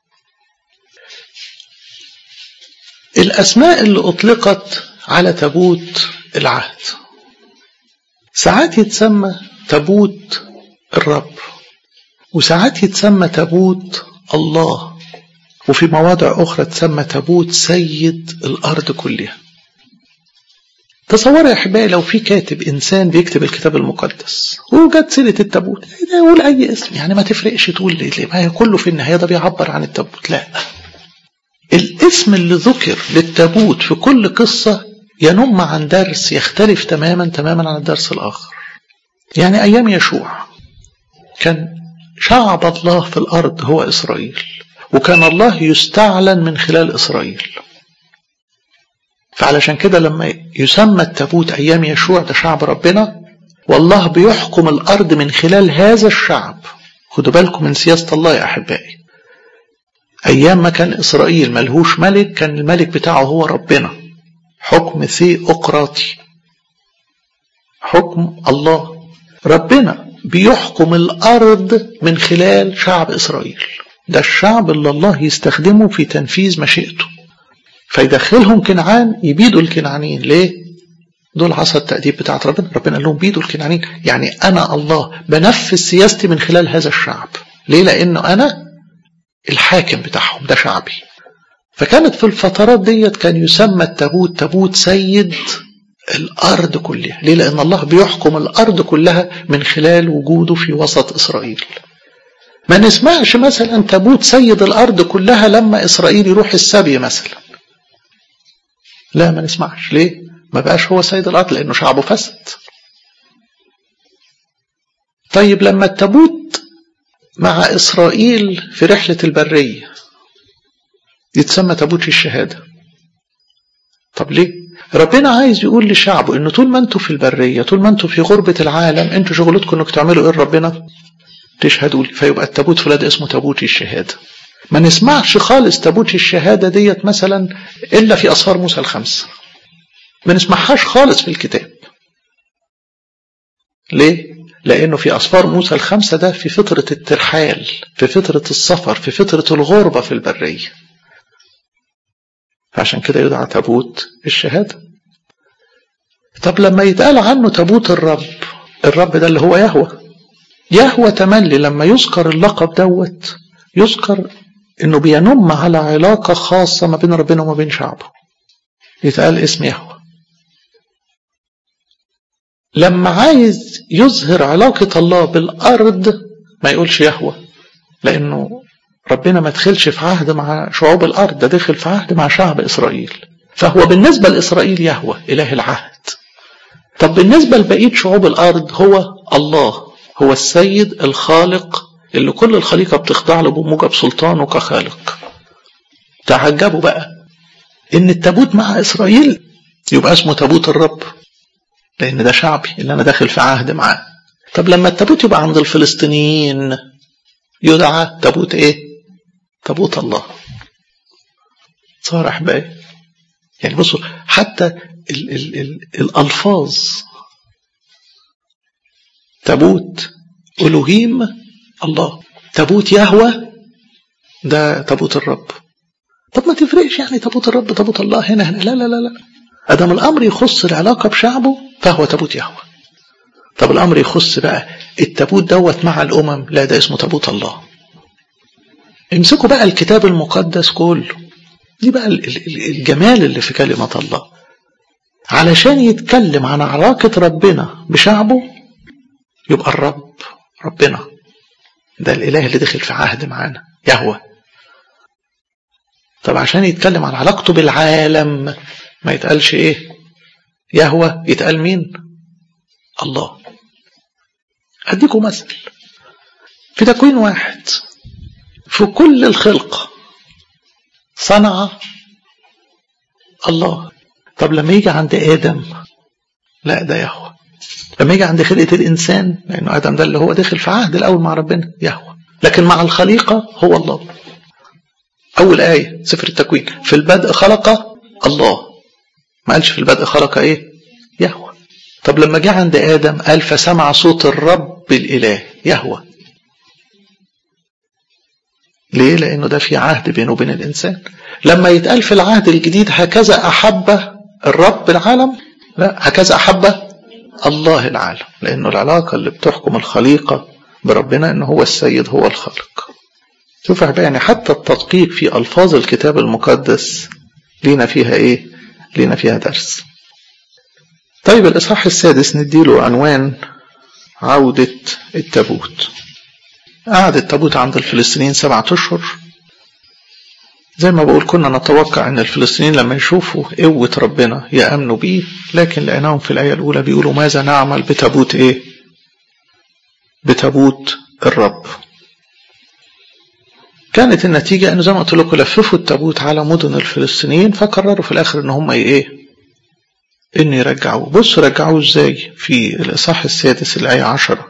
الاسماء اللي اطلقت على تابوت العهد ساعات يتسمى تابوت الرب وساعات يتسمى تابوت الله وفي مواضع اخرى تسمى تابوت سيد الارض كلها تصور يا احبائي لو في كاتب انسان بيكتب الكتاب المقدس وجت سيره التابوت يقول اي اسم يعني ما تفرقش تقول ليه ما هي كله في النهايه ده بيعبر عن التابوت لا الاسم اللي ذكر للتابوت في كل قصه ينم عن درس يختلف تماما تماما عن الدرس الاخر يعني ايام يشوع كان شعب الله في الارض هو اسرائيل وكان الله يستعلن من خلال اسرائيل فعلشان كده لما يسمى التابوت أيام يشوع ده شعب ربنا والله بيحكم الأرض من خلال هذا الشعب خدوا بالكم من سياسة الله يا أحبائي أيام ما كان إسرائيل ملهوش ملك كان الملك بتاعه هو ربنا حكم ثيوقراطي حكم الله ربنا بيحكم الأرض من خلال شعب إسرائيل ده الشعب اللي الله يستخدمه في تنفيذ مشيئته فيدخلهم كنعان يبيدوا الكنعانيين ليه؟ دول عصا التأديب بتاعت ربنا ربنا قال لهم بيدوا الكنعانيين يعني أنا الله بنفذ سياستي من خلال هذا الشعب ليه؟ لأنه أنا الحاكم بتاعهم ده شعبي فكانت في الفترات ديت كان يسمى التابوت تابوت سيد الأرض كلها ليه؟ لأن الله بيحكم الأرض كلها من خلال وجوده في وسط إسرائيل ما نسمعش مثلا تابوت سيد الأرض كلها لما إسرائيل يروح السبي مثلا لا ما نسمعش ليه ما بقاش هو سيد الأرض لأنه شعبه فسد طيب لما التابوت مع إسرائيل في رحلة البرية يتسمى تابوت الشهادة طب ليه ربنا عايز يقول لشعبه ان طول ما انتوا في البرية طول ما انتوا في غربة العالم انتوا شغلتكم انكم تعملوا ايه ربنا تشهدوا لي فيبقى التابوت في ده اسمه تابوت الشهادة ما نسمعش خالص تابوت الشهادة ديت مثلا إلا في أسفار موسى الخمسة ما نسمعهاش خالص في الكتاب ليه؟ لأنه في أسفار موسى الخمسة ده في فترة الترحال في فترة السفر في فترة الغربة في البرية فعشان كده يدعى تابوت الشهادة طب لما يتقال عنه تابوت الرب الرب ده اللي هو يهوى يهوى تملي لما يذكر اللقب دوت يذكر انه بينم على علاقة خاصة ما بين ربنا وما بين شعبه يتقال اسم يهوه لما عايز يظهر علاقة الله بالأرض ما يقولش يهوه لأنه ربنا ما دخلش في عهد مع شعوب الأرض ده دخل في عهد مع شعب إسرائيل فهو بالنسبة لإسرائيل يهوه إله العهد طب بالنسبة لبقية شعوب الأرض هو الله هو السيد الخالق اللي كل الخليقة بتخضع له بموجب سلطانه كخالق تعجبوا بقى إن التابوت مع إسرائيل يبقى اسمه تابوت الرب لأن ده شعبي اللي أنا داخل في عهد معاه طب لما التابوت يبقى عند الفلسطينيين يدعى تابوت إيه؟ تابوت الله صار أحبائي يعني بصوا حتى ال ال ال الألفاظ تابوت ألوهيم الله تابوت يهوى ده تابوت الرب طب ما تفرقش يعني تابوت الرب تابوت الله هنا هنا لا لا لا لا ادم الامر يخص العلاقه بشعبه فهو تابوت يهوى طب الامر يخص بقى التابوت دوت مع الامم لا ده اسمه تابوت الله امسكوا بقى الكتاب المقدس كله دي بقى الجمال اللي في كلمه الله علشان يتكلم عن علاقه ربنا بشعبه يبقى الرب ربنا ده الاله اللي دخل في عهد معانا يهوى طب عشان يتكلم عن علاقته بالعالم ما يتقالش ايه يهوى يتقال مين الله اديكم مثل في تكوين واحد في كل الخلق صنع الله طب لما يجي عند ادم لا ده يهوى لما يجي عند خلقه الانسان لانه ادم ده اللي هو داخل في عهد الاول مع ربنا يهوى لكن مع الخليقه هو الله اول ايه سفر التكوين في البدء خلق الله ما قالش في البدء خلق ايه يهوى طب لما جه عند ادم قال فسمع صوت الرب الاله يهوى ليه لانه ده في عهد بينه وبين الانسان لما يتقال في العهد الجديد هكذا احب الرب العالم لا هكذا احب الله العالم لانه العلاقه اللي بتحكم الخليقه بربنا ان هو السيد هو الخالق شوف يا يعني حتى التدقيق في الفاظ الكتاب المقدس لينا فيها ايه لينا فيها درس طيب الإصحاح السادس نديله عنوان عودة التابوت قعد التابوت عند الفلسطينيين سبعة أشهر زي ما بقول كنا نتوقع أن الفلسطينيين لما يشوفوا قوة ربنا يأمنوا بيه لكن لقيناهم في الآية الأولى بيقولوا ماذا نعمل بتابوت إيه؟ بتابوت الرب كانت النتيجة أنه زي ما قلت لكم لففوا التابوت على مدن الفلسطينيين فقرروا في الآخر أن هم إيه؟ إن يرجعوه بصوا رجعوه إزاي في الإصحاح السادس الآية عشرة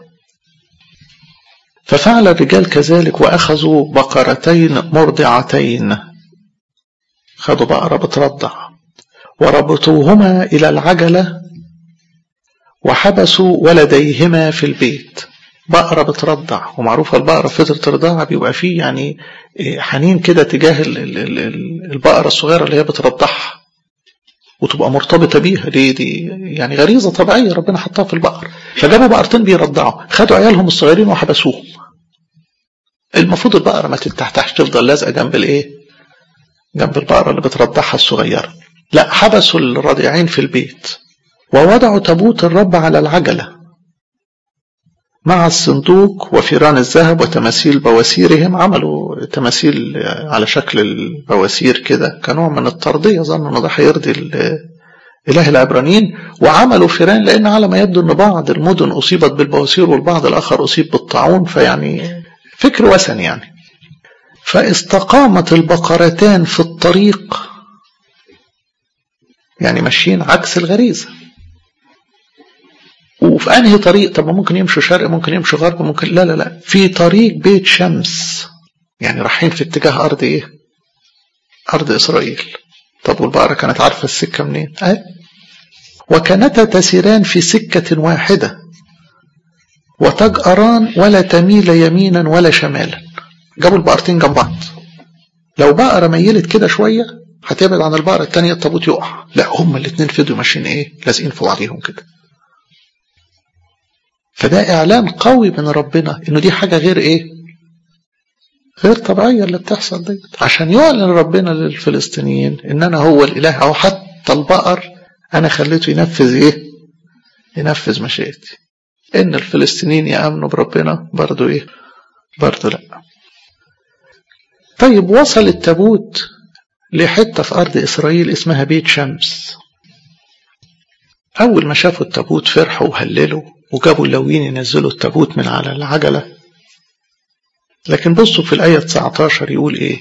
ففعل الرجال كذلك وأخذوا بقرتين مرضعتين خدوا بقرة بترضع وربطوهما إلى العجلة وحبسوا ولديهما في البيت بقرة بترضع ومعروفة البقرة في فترة الرضاعة بيبقى فيه يعني حنين كده تجاه البقرة الصغيرة اللي هي بترضعها وتبقى مرتبطة بيها دي دي يعني غريزة طبيعية ربنا حطها في البقر فجابوا بقرتين بيرضعوا خدوا عيالهم الصغيرين وحبسوهم المفروض البقرة ما تتحتحش تفضل لازقة جنب الايه جنب البقرة اللي بترضعها الصغيرة لا حبسوا الرضيعين في البيت ووضعوا تابوت الرب على العجلة مع الصندوق وفيران الذهب وتماثيل بواسيرهم عملوا تماثيل على شكل البواسير كده كنوع من الترضية ظنوا ان ده هيرضي إله العبرانيين وعملوا فيران لأن على ما يبدو أن بعض المدن أصيبت بالبواسير والبعض الآخر أصيب بالطاعون فيعني فكر وثن يعني فاستقامت البقرتان في الطريق يعني ماشيين عكس الغريزه وفي انهي طريق طب ممكن يمشوا شرق ممكن يمشوا غرب ممكن لا لا لا في طريق بيت شمس يعني رايحين في اتجاه ارض ايه ارض اسرائيل طب والبقره كانت عارفه السكه منين اهي وكانتا تسيران في سكه واحده وتجأران ولا تميل يمينا ولا شمالا جابوا البقرتين جنب بعض لو بقره ميلت كده شويه هتبعد عن البقره الثانيه التابوت يقع لا هما الاثنين فضلوا ماشيين ايه لازقين في بعضيهم كده فده اعلان قوي من ربنا انه دي حاجه غير ايه غير طبيعية اللي بتحصل دي عشان يعلن ربنا للفلسطينيين ان انا هو الاله او حتى البقر انا خليته ينفذ ايه ينفذ مشيئتي ان الفلسطينيين يامنوا بربنا برضو ايه برضو لا طيب وصل التابوت لحتة في أرض إسرائيل اسمها بيت شمس أول ما شافوا التابوت فرحوا وهللوا وجابوا اللويين ينزلوا التابوت من على العجلة لكن بصوا في الآية 19 يقول إيه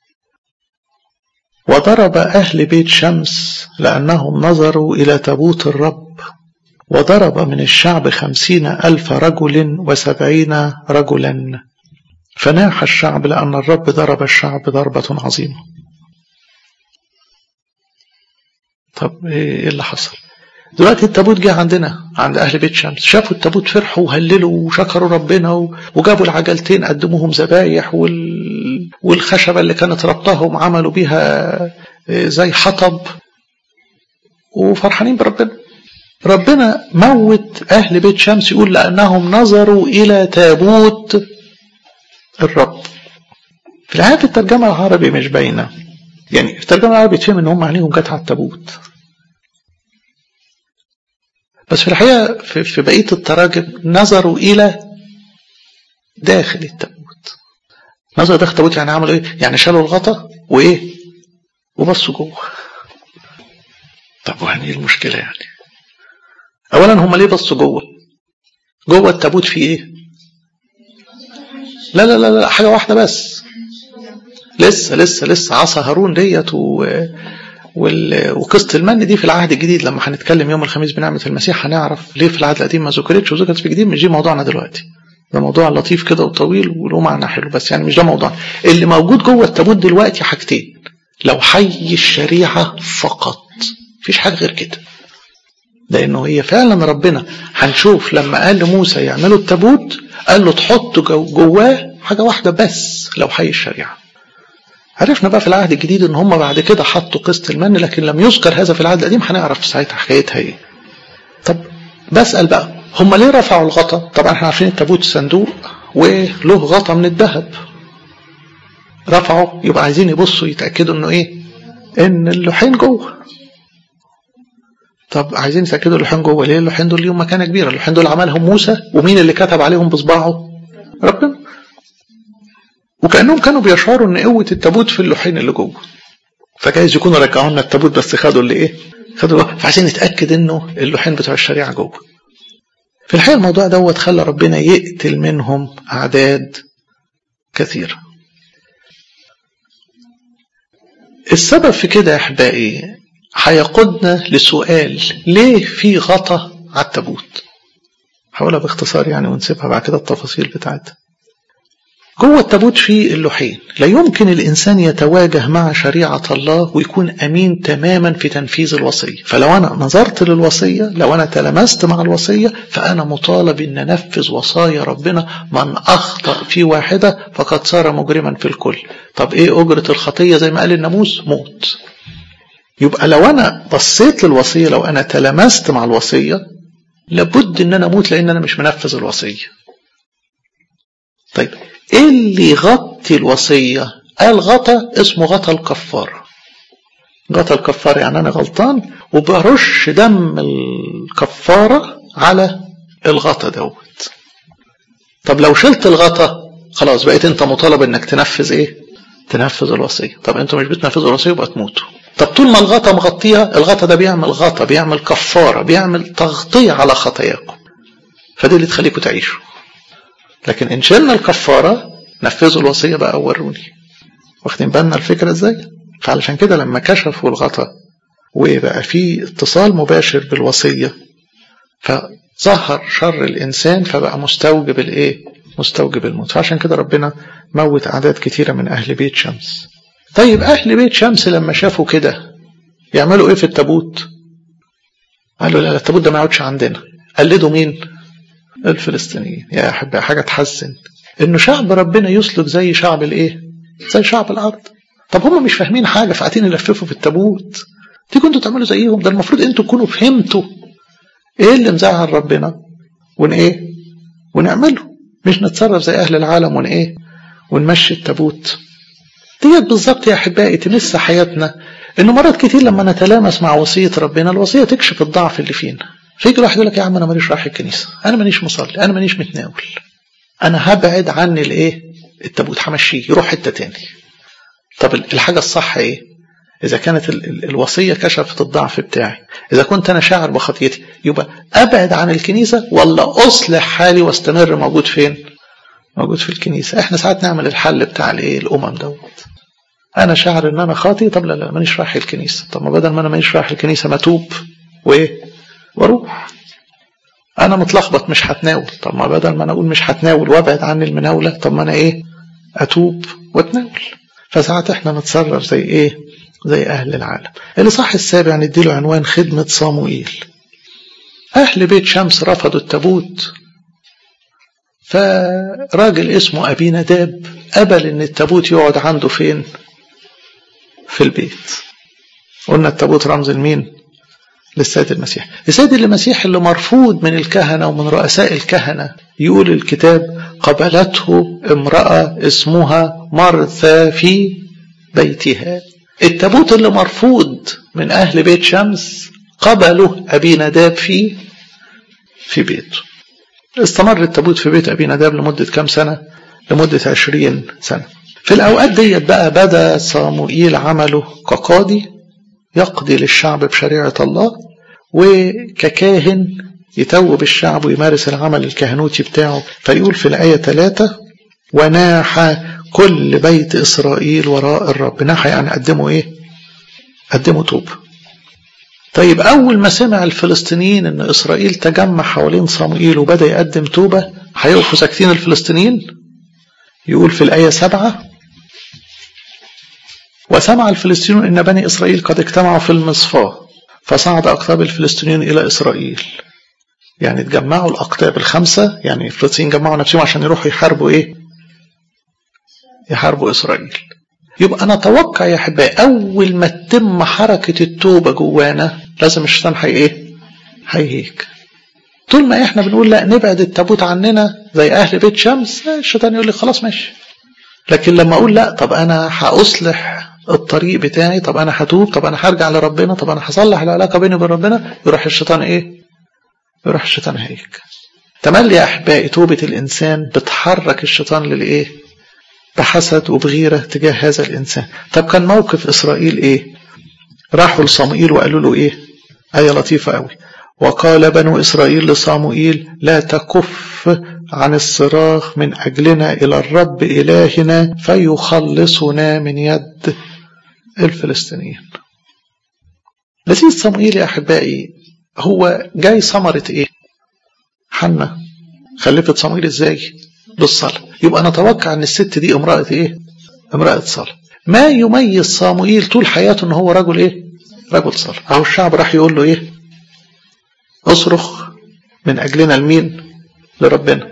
وضرب أهل بيت شمس لأنهم نظروا إلى تابوت الرب وضرب من الشعب خمسين ألف رجل وسبعين رجلا فناح الشعب لأن الرب ضرب الشعب ضربة عظيمة طب ايه اللي حصل دلوقتي التابوت جه عندنا عند اهل بيت شمس شافوا التابوت فرحوا وهللوا وشكروا ربنا وجابوا العجلتين قدموهم ذبايح وال... والخشبه اللي كانت ربطهم عملوا بيها زي حطب وفرحانين بربنا ربنا موت اهل بيت شمس يقول لانهم نظروا الى تابوت الرب في الحقيقه الترجمه العربي مش باينه يعني الترجمة العربي تفهم ان هم عليهم جت على التابوت بس في الحقيقة في, في بقية التراجم نظروا إلى داخل التابوت نظروا داخل التابوت يعني عملوا إيه؟ يعني شالوا الغطا وإيه؟ وبصوا جوه طب يعني إيه المشكلة يعني؟ أولا هم ليه بصوا جوه؟ جوه التابوت فيه إيه؟ لا لا لا لا حاجة واحدة بس لسه لسه لسه عصا هارون ديت و... وال... وقصة المن دي في العهد الجديد لما هنتكلم يوم الخميس بنعمة المسيح هنعرف ليه في العهد القديم ما ذكرتش وذكرت في الجديد مش دي موضوعنا دلوقتي ده موضوع لطيف كده وطويل وله معنى حلو بس يعني مش ده موضوعنا اللي موجود جوه التابوت دلوقتي حاجتين لو حي الشريعة فقط مفيش حاجة غير كده لأنه هي فعلا ربنا هنشوف لما قال لموسى يعملوا التابوت قال له تحط جو جواه حاجة واحدة بس لو حي الشريعة عرفنا بقى في العهد الجديد ان هم بعد كده حطوا قسط المن لكن لم يذكر هذا في العهد القديم هنعرف ساعتها حكايتها ايه طب بسأل بقى هم ليه رفعوا الغطا طبعا احنا عارفين التابوت صندوق وله غطا من الذهب رفعوا يبقى عايزين يبصوا يتأكدوا انه ايه ان اللوحين جوه طب عايزين يتأكدوا اللوحين جوه ليه اللوحين دول ليهم مكانة كبيرة اللوحين دول عملهم موسى ومين اللي كتب عليهم بصباعه ربنا وكأنهم كانوا بيشعروا ان قوة التابوت في اللوحين اللي جوه فجايز يكونوا رجعوا لنا التابوت بس خدوا اللي ايه خدوا فعايزين نتأكد انه اللوحين بتوع الشريعة جوه في الحقيقة الموضوع دوت خلى ربنا يقتل منهم أعداد كثيرة السبب في كده يا أحبائي هيقودنا لسؤال ليه في غطا على التابوت هقولها باختصار يعني ونسيبها بعد كده التفاصيل بتاعتها جوه التابوت فيه اللوحين لا يمكن الإنسان يتواجه مع شريعة الله ويكون أمين تماما في تنفيذ الوصية فلو أنا نظرت للوصية لو أنا تلمست مع الوصية فأنا مطالب أن أنفذ وصايا ربنا من أخطأ في واحدة فقد صار مجرما في الكل طب إيه أجرة الخطية زي ما قال الناموس موت يبقى لو أنا بصيت للوصية لو أنا تلمست مع الوصية لابد أن أنا أموت لأن أنا مش منفذ الوصية طيب ايه اللي يغطي الوصية قال غطى اسمه غطى الكفارة غطى الكفارة يعني انا غلطان وبرش دم الكفارة على الغطى دوت طب لو شلت الغطى خلاص بقيت انت مطالب انك تنفذ ايه تنفذ الوصية طب انتوا مش بتنفذوا الوصية يبقى تموتوا طب طول ما الغطا مغطيها الغطا ده بيعمل غطا بيعمل كفارة بيعمل تغطية على خطاياكم فدي اللي تخليكم تعيشوا لكن ان شلنا الكفاره نفذوا الوصيه بقى وروني واخدين بالنا الفكره ازاي فعلشان كده لما كشفوا الغطا وبقى في اتصال مباشر بالوصيه فظهر شر الانسان فبقى مستوجب الايه مستوجب الموت فعشان كده ربنا موت اعداد كتيره من اهل بيت شمس طيب اهل بيت شمس لما شافوا كده يعملوا ايه في التابوت قالوا لا التابوت ده ما يقعدش عندنا قلدوا مين الفلسطينيين يا أحبائي حاجة تحزن إنه شعب ربنا يسلك زي شعب الإيه؟ زي شعب الأرض طب هم مش فاهمين حاجة فقاعدين يلففوا في التابوت تيجوا انتوا تعملوا زيهم ده المفروض انتوا تكونوا فهمتوا ايه اللي مزعل ربنا ون ايه ونعمله مش نتصرف زي اهل العالم ون ايه ونمشي التابوت ديت بالظبط يا احبائي تمس حياتنا انه مرات كتير لما نتلامس مع وصيه ربنا الوصيه تكشف الضعف اللي فينا فيجي الواحد يقول لك يا عم انا ماليش رايح الكنيسه انا مانيش مصلي انا مانيش متناول انا هبعد عني الايه التابوت همشيه يروح حته تاني طب الحاجه الصح ايه اذا كانت ال ال الوصيه كشفت الضعف بتاعي اذا كنت انا شاعر بخطيتي يبقى ابعد عن الكنيسه ولا اصلح حالي واستمر موجود فين موجود في الكنيسه احنا ساعات نعمل الحل بتاع الايه الامم دوت انا شاعر ان انا خاطي طب لا لا مانيش رايح الكنيسه طب ما بدل ما انا مانيش رايح الكنيسه ما اتوب وايه واروح انا متلخبط مش هتناول طب ما بدل ما انا اقول مش هتناول وابعد عن المناوله طب ما انا ايه اتوب واتناول فساعات احنا نتصرف زي ايه زي اهل العالم اللي صح السابع نديله عنوان خدمه صاموئيل اهل بيت شمس رفضوا التابوت فراجل اسمه ابي نداب قبل ان التابوت يقعد عنده فين في البيت قلنا التابوت رمز لمين للسيد المسيح السيد المسيح اللي مرفوض من الكهنة ومن رؤساء الكهنة يقول الكتاب قبلته امرأة اسمها مرثا في بيتها التابوت اللي مرفوض من أهل بيت شمس قبله أبي نداب في في بيته استمر التابوت في بيت أبي نداب لمدة كام سنة لمدة عشرين سنة في الأوقات ديت بقى بدأ صاموئيل عمله كقاضي يقضي للشعب بشريعة الله وككاهن يتوب الشعب ويمارس العمل الكهنوتي بتاعه فيقول في الآية ثلاثة وناح كل بيت إسرائيل وراء الرب ناح يعني قدموا إيه قدموا توب طيب أول ما سمع الفلسطينيين أن إسرائيل تجمع حوالين صموئيل وبدأ يقدم توبة هيقفوا ساكتين الفلسطينيين يقول في الآية سبعة وسمع الفلسطينيون أن بني إسرائيل قد اجتمعوا في المصفاة فصعد أقطاب الفلسطينيين إلى إسرائيل يعني تجمعوا الأقطاب الخمسة يعني الفلسطينيين جمعوا نفسهم عشان يروحوا يحاربوا إيه يحاربوا إسرائيل يبقى نتوقع يا أحبائي أول ما تتم حركة التوبة جوانا لازم الشيطان هي إيه هيهيك طول ما احنا بنقول لا نبعد التابوت عننا زي اهل بيت شمس الشيطان يقول لي خلاص ماشي لكن لما اقول لا طب انا هاصلح الطريق بتاعي طب انا هتوب طب انا هرجع لربنا طب انا هصلح العلاقه بيني وبين ربنا يروح الشيطان ايه يروح الشيطان هيك تملي يا احبائي توبه الانسان بتحرك الشيطان للايه بحسد وبغيره تجاه هذا الانسان طب كان موقف اسرائيل ايه راحوا لصموئيل وقالوا له ايه ايه لطيفه قوي وقال بنو إسرائيل لصاموئيل لا تكف عن الصراخ من أجلنا إلى الرب إلهنا فيخلصنا من يد الفلسطينيين لذيذ صموئيل يا أحبائي هو جاي ثمرة إيه حنة خلفت صموئيل إزاي بالصلاة يبقى نتوقع أن الست دي امرأة إيه امرأة صلاة ما يميز صاموئيل طول حياته أن هو رجل إيه رجل صلاة أهو الشعب راح يقول له إيه اصرخ من أجلنا لمين لربنا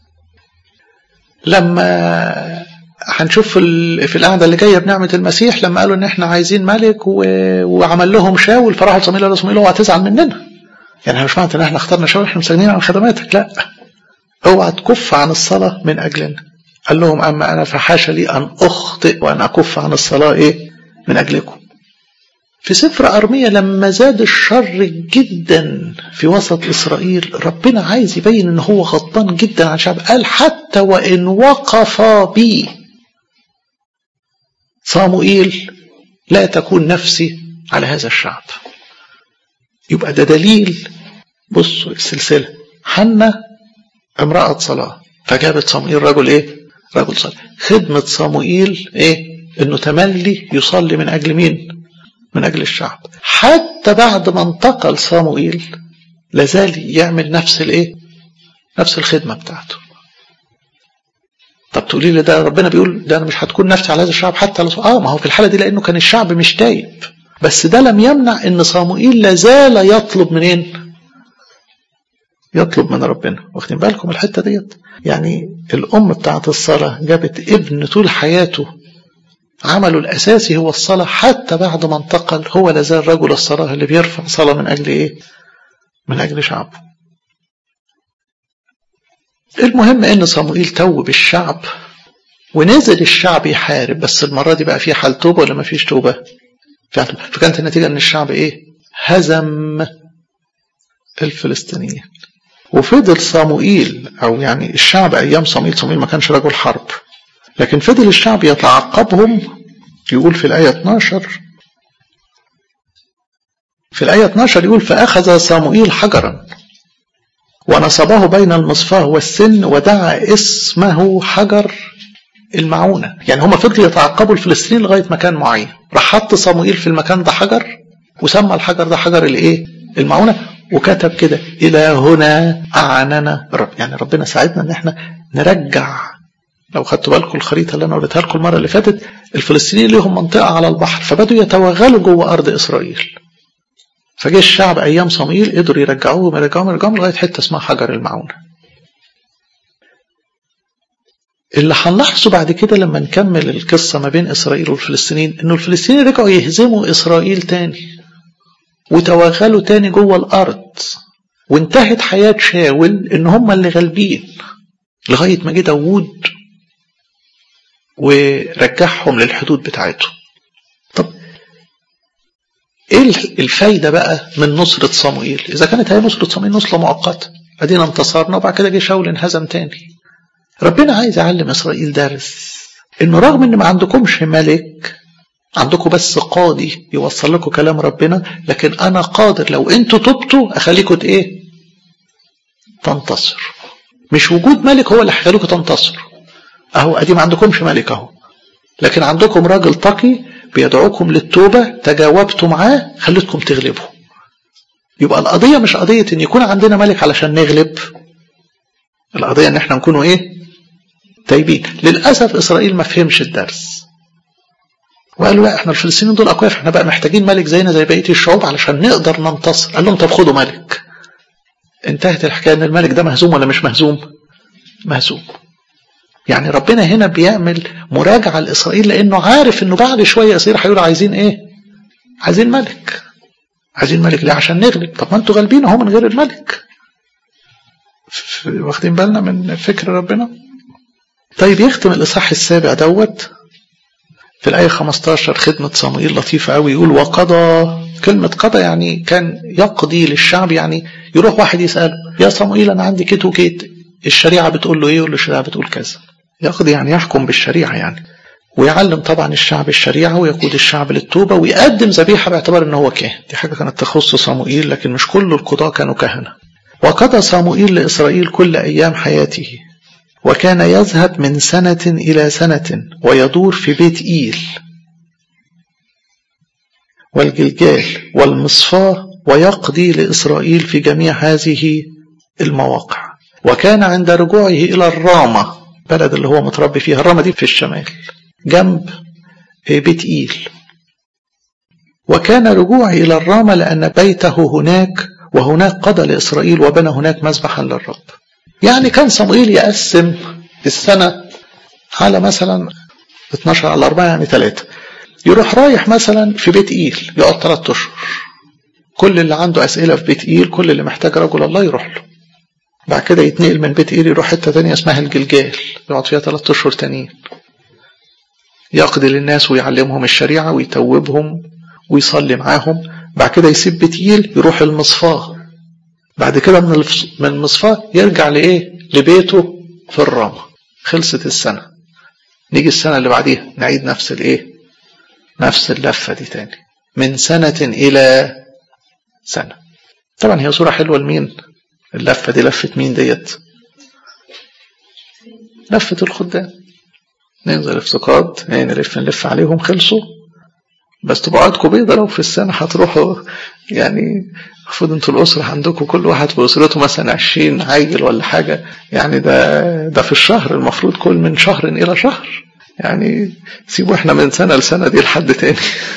لما هنشوف في القعده اللي جايه بنعمه المسيح لما قالوا ان احنا عايزين ملك و... وعمل لهم شاول فراحوا صمويل قالوا صمويل اوعى تزعل مننا يعني مش معنى ان احنا اخترنا شاول احنا مسجنين عن خدماتك لا اوعى تكف عن الصلاه من اجلنا قال لهم اما انا فحاشا لي ان اخطئ وان اكف عن الصلاه ايه من اجلكم في سفر أرمية لما زاد الشر جدا في وسط إسرائيل ربنا عايز يبين إن هو غضبان جدا عن شعب قال حتى وإن وقف بي صاموئيل لا تكون نفسي على هذا الشعب يبقى ده دليل بصوا السلسلة حنة امرأة صلاة فجابت صموئيل رجل ايه رجل صلاة خدمة صموئيل ايه انه تملي يصلي من اجل مين من أجل الشعب حتى بعد ما انتقل صاموئيل لازال يعمل نفس الايه نفس الخدمة بتاعته طب تقولي لي ده ربنا بيقول ده انا مش هتكون نفسي على هذا الشعب حتى لو اه ما هو في الحالة دي لانه كان الشعب مش تايب بس ده لم يمنع ان صاموئيل لازال يطلب منين يطلب من ربنا واخدين بالكم الحتة ديت يعني الأم بتاعت الصلاة جابت ابن طول حياته عمله الأساسي هو الصلاة حتى بعد ما انتقل هو لازال رجل الصلاة اللي بيرفع صلاة من أجل إيه؟ من أجل شعبه. المهم إن صموئيل توب الشعب ونزل الشعب يحارب بس المرة دي بقى في حال توبة ولا ما فيش توبة في توبة. فكانت النتيجة ان الشعب ايه هزم الفلسطينيين وفضل صموئيل او يعني الشعب ايام صموئيل صموئيل ما كانش رجل حرب لكن فضل الشعب يتعقبهم يقول في الآية 12 في الآية 12 يقول فأخذ صموئيل حجرا ونصبه بين المصفاه والسن ودعا اسمه حجر المعونة يعني هم فضلوا يتعقبوا الفلسطينيين لغاية مكان معين راح حط صموئيل في المكان ده حجر وسمى الحجر ده حجر الايه المعونة وكتب كده إلى هنا أعننا رب يعني ربنا ساعدنا إن احنا نرجع لو خدتوا بالكم الخريطة اللي أنا وريتها لكم المرة اللي فاتت الفلسطينيين لهم منطقة على البحر فبدوا يتوغلوا جوه أرض إسرائيل فجه الشعب أيام صموئيل قدروا يرجعوهم يرجعوهم يرجعوهم لغاية حتة اسمها حجر المعونة اللي هنلاحظه بعد كده لما نكمل القصة ما بين إسرائيل والفلسطينيين إنه الفلسطينيين رجعوا يهزموا إسرائيل تاني وتوغلوا تاني جوه الأرض وانتهت حياة شاول إن هم اللي غالبين لغاية ما جه داوود ورجعهم للحدود بتاعتهم طب ايه الفايدة بقى من نصرة صموئيل اذا كانت هي نصرة صموئيل نصرة مؤقتة ادينا انتصرنا وبعد كده جه شاول انهزم تاني ربنا عايز يعلم اسرائيل درس انه رغم ان ما عندكمش ملك عندكم بس قاضي يوصل لكم كلام ربنا لكن انا قادر لو انتوا تبتوا اخليكم ايه تنتصر مش وجود ملك هو اللي هيخليكم تنتصروا اهو ادي ما عندكمش ملك اهو لكن عندكم راجل تقي بيدعوكم للتوبة تجاوبتوا معاه خليتكم تغلبوا يبقى القضية مش قضية ان يكون عندنا ملك علشان نغلب القضية ان احنا نكونوا ايه تايبين للأسف إسرائيل ما فهمش الدرس وقالوا لا احنا الفلسطينيين دول أقوياء احنا بقى محتاجين ملك زينا زي بقية الشعوب علشان نقدر ننتصر قال لهم طب خدوا ملك انتهت الحكاية ان الملك ده مهزوم ولا مش مهزوم مهزوم يعني ربنا هنا بيعمل مراجعة لإسرائيل لأنه عارف إنه بعد شوية إسرائيل هيقولوا عايزين إيه؟ عايزين ملك. عايزين ملك ليه؟ عشان نغلب، طب ما أنتوا غالبين أهو من غير الملك. واخدين بالنا من فكر ربنا؟ طيب يختم الإصحاح السابع دوت في الآية 15 خدمة صموئيل لطيفة قوي يقول وقضى كلمة قضى يعني كان يقضي للشعب يعني يروح واحد يسأله يا صموئيل أنا عندي كيت وكيت الشريعة بتقول له إيه؟ يقول له الشريعة بتقول كذا. يقضي يعني يحكم بالشريعة يعني ويعلم طبعا الشعب الشريعة ويقود الشعب للتوبة ويقدم ذبيحة باعتبار ان هو كاهن دي حاجة كانت تخص صموئيل لكن مش كل القضاة كانوا كهنة وقضى صموئيل لإسرائيل كل أيام حياته وكان يذهب من سنة إلى سنة ويدور في بيت إيل والجلجال والمصفاة ويقضي لإسرائيل في جميع هذه المواقع وكان عند رجوعه إلى الرامة بلد اللي هو متربي فيها الرامة دي في الشمال جنب بيت إيل وكان رجوعه إلى الرامة لأن بيته هناك وهناك قضى لإسرائيل وبنى هناك مذبحا للرب يعني كان صموئيل يقسم السنة على مثلا 12 على 4 يعني 3 يروح رايح مثلا في بيت إيل يقعد 3 أشهر كل اللي عنده أسئلة في بيت إيل كل اللي محتاج رجل الله يروح له بعد كده يتنقل من بيت إيل يروح حتة تانية اسمها الجلجال يقعد فيها 3 أشهر تانيين يقضي للناس ويعلمهم الشريعة ويتوبهم ويصلي معاهم بعد كده يسيب بيت إيل يروح المصفاه بعد كده من من المصفاه يرجع لإيه؟ لبيته في الرامة خلصت السنة نيجي السنة اللي بعديها نعيد نفس الإيه؟ نفس اللفة دي تاني من سنة إلى سنة طبعا هي صورة حلوة لمين؟ اللفة دي لفة مين ديت؟ لفة الخدام ننزل افتقاد يعني نلف نلف عليهم خلصوا بس تبقوا عادكم بيضة لو في السنة هتروحوا يعني المفروض انتوا الأسرة عندكم كل واحد في أسرته مثلا 20 عيل ولا حاجة يعني ده ده في الشهر المفروض كل من شهر إلى شهر يعني سيبوا احنا من سنة لسنة دي لحد تاني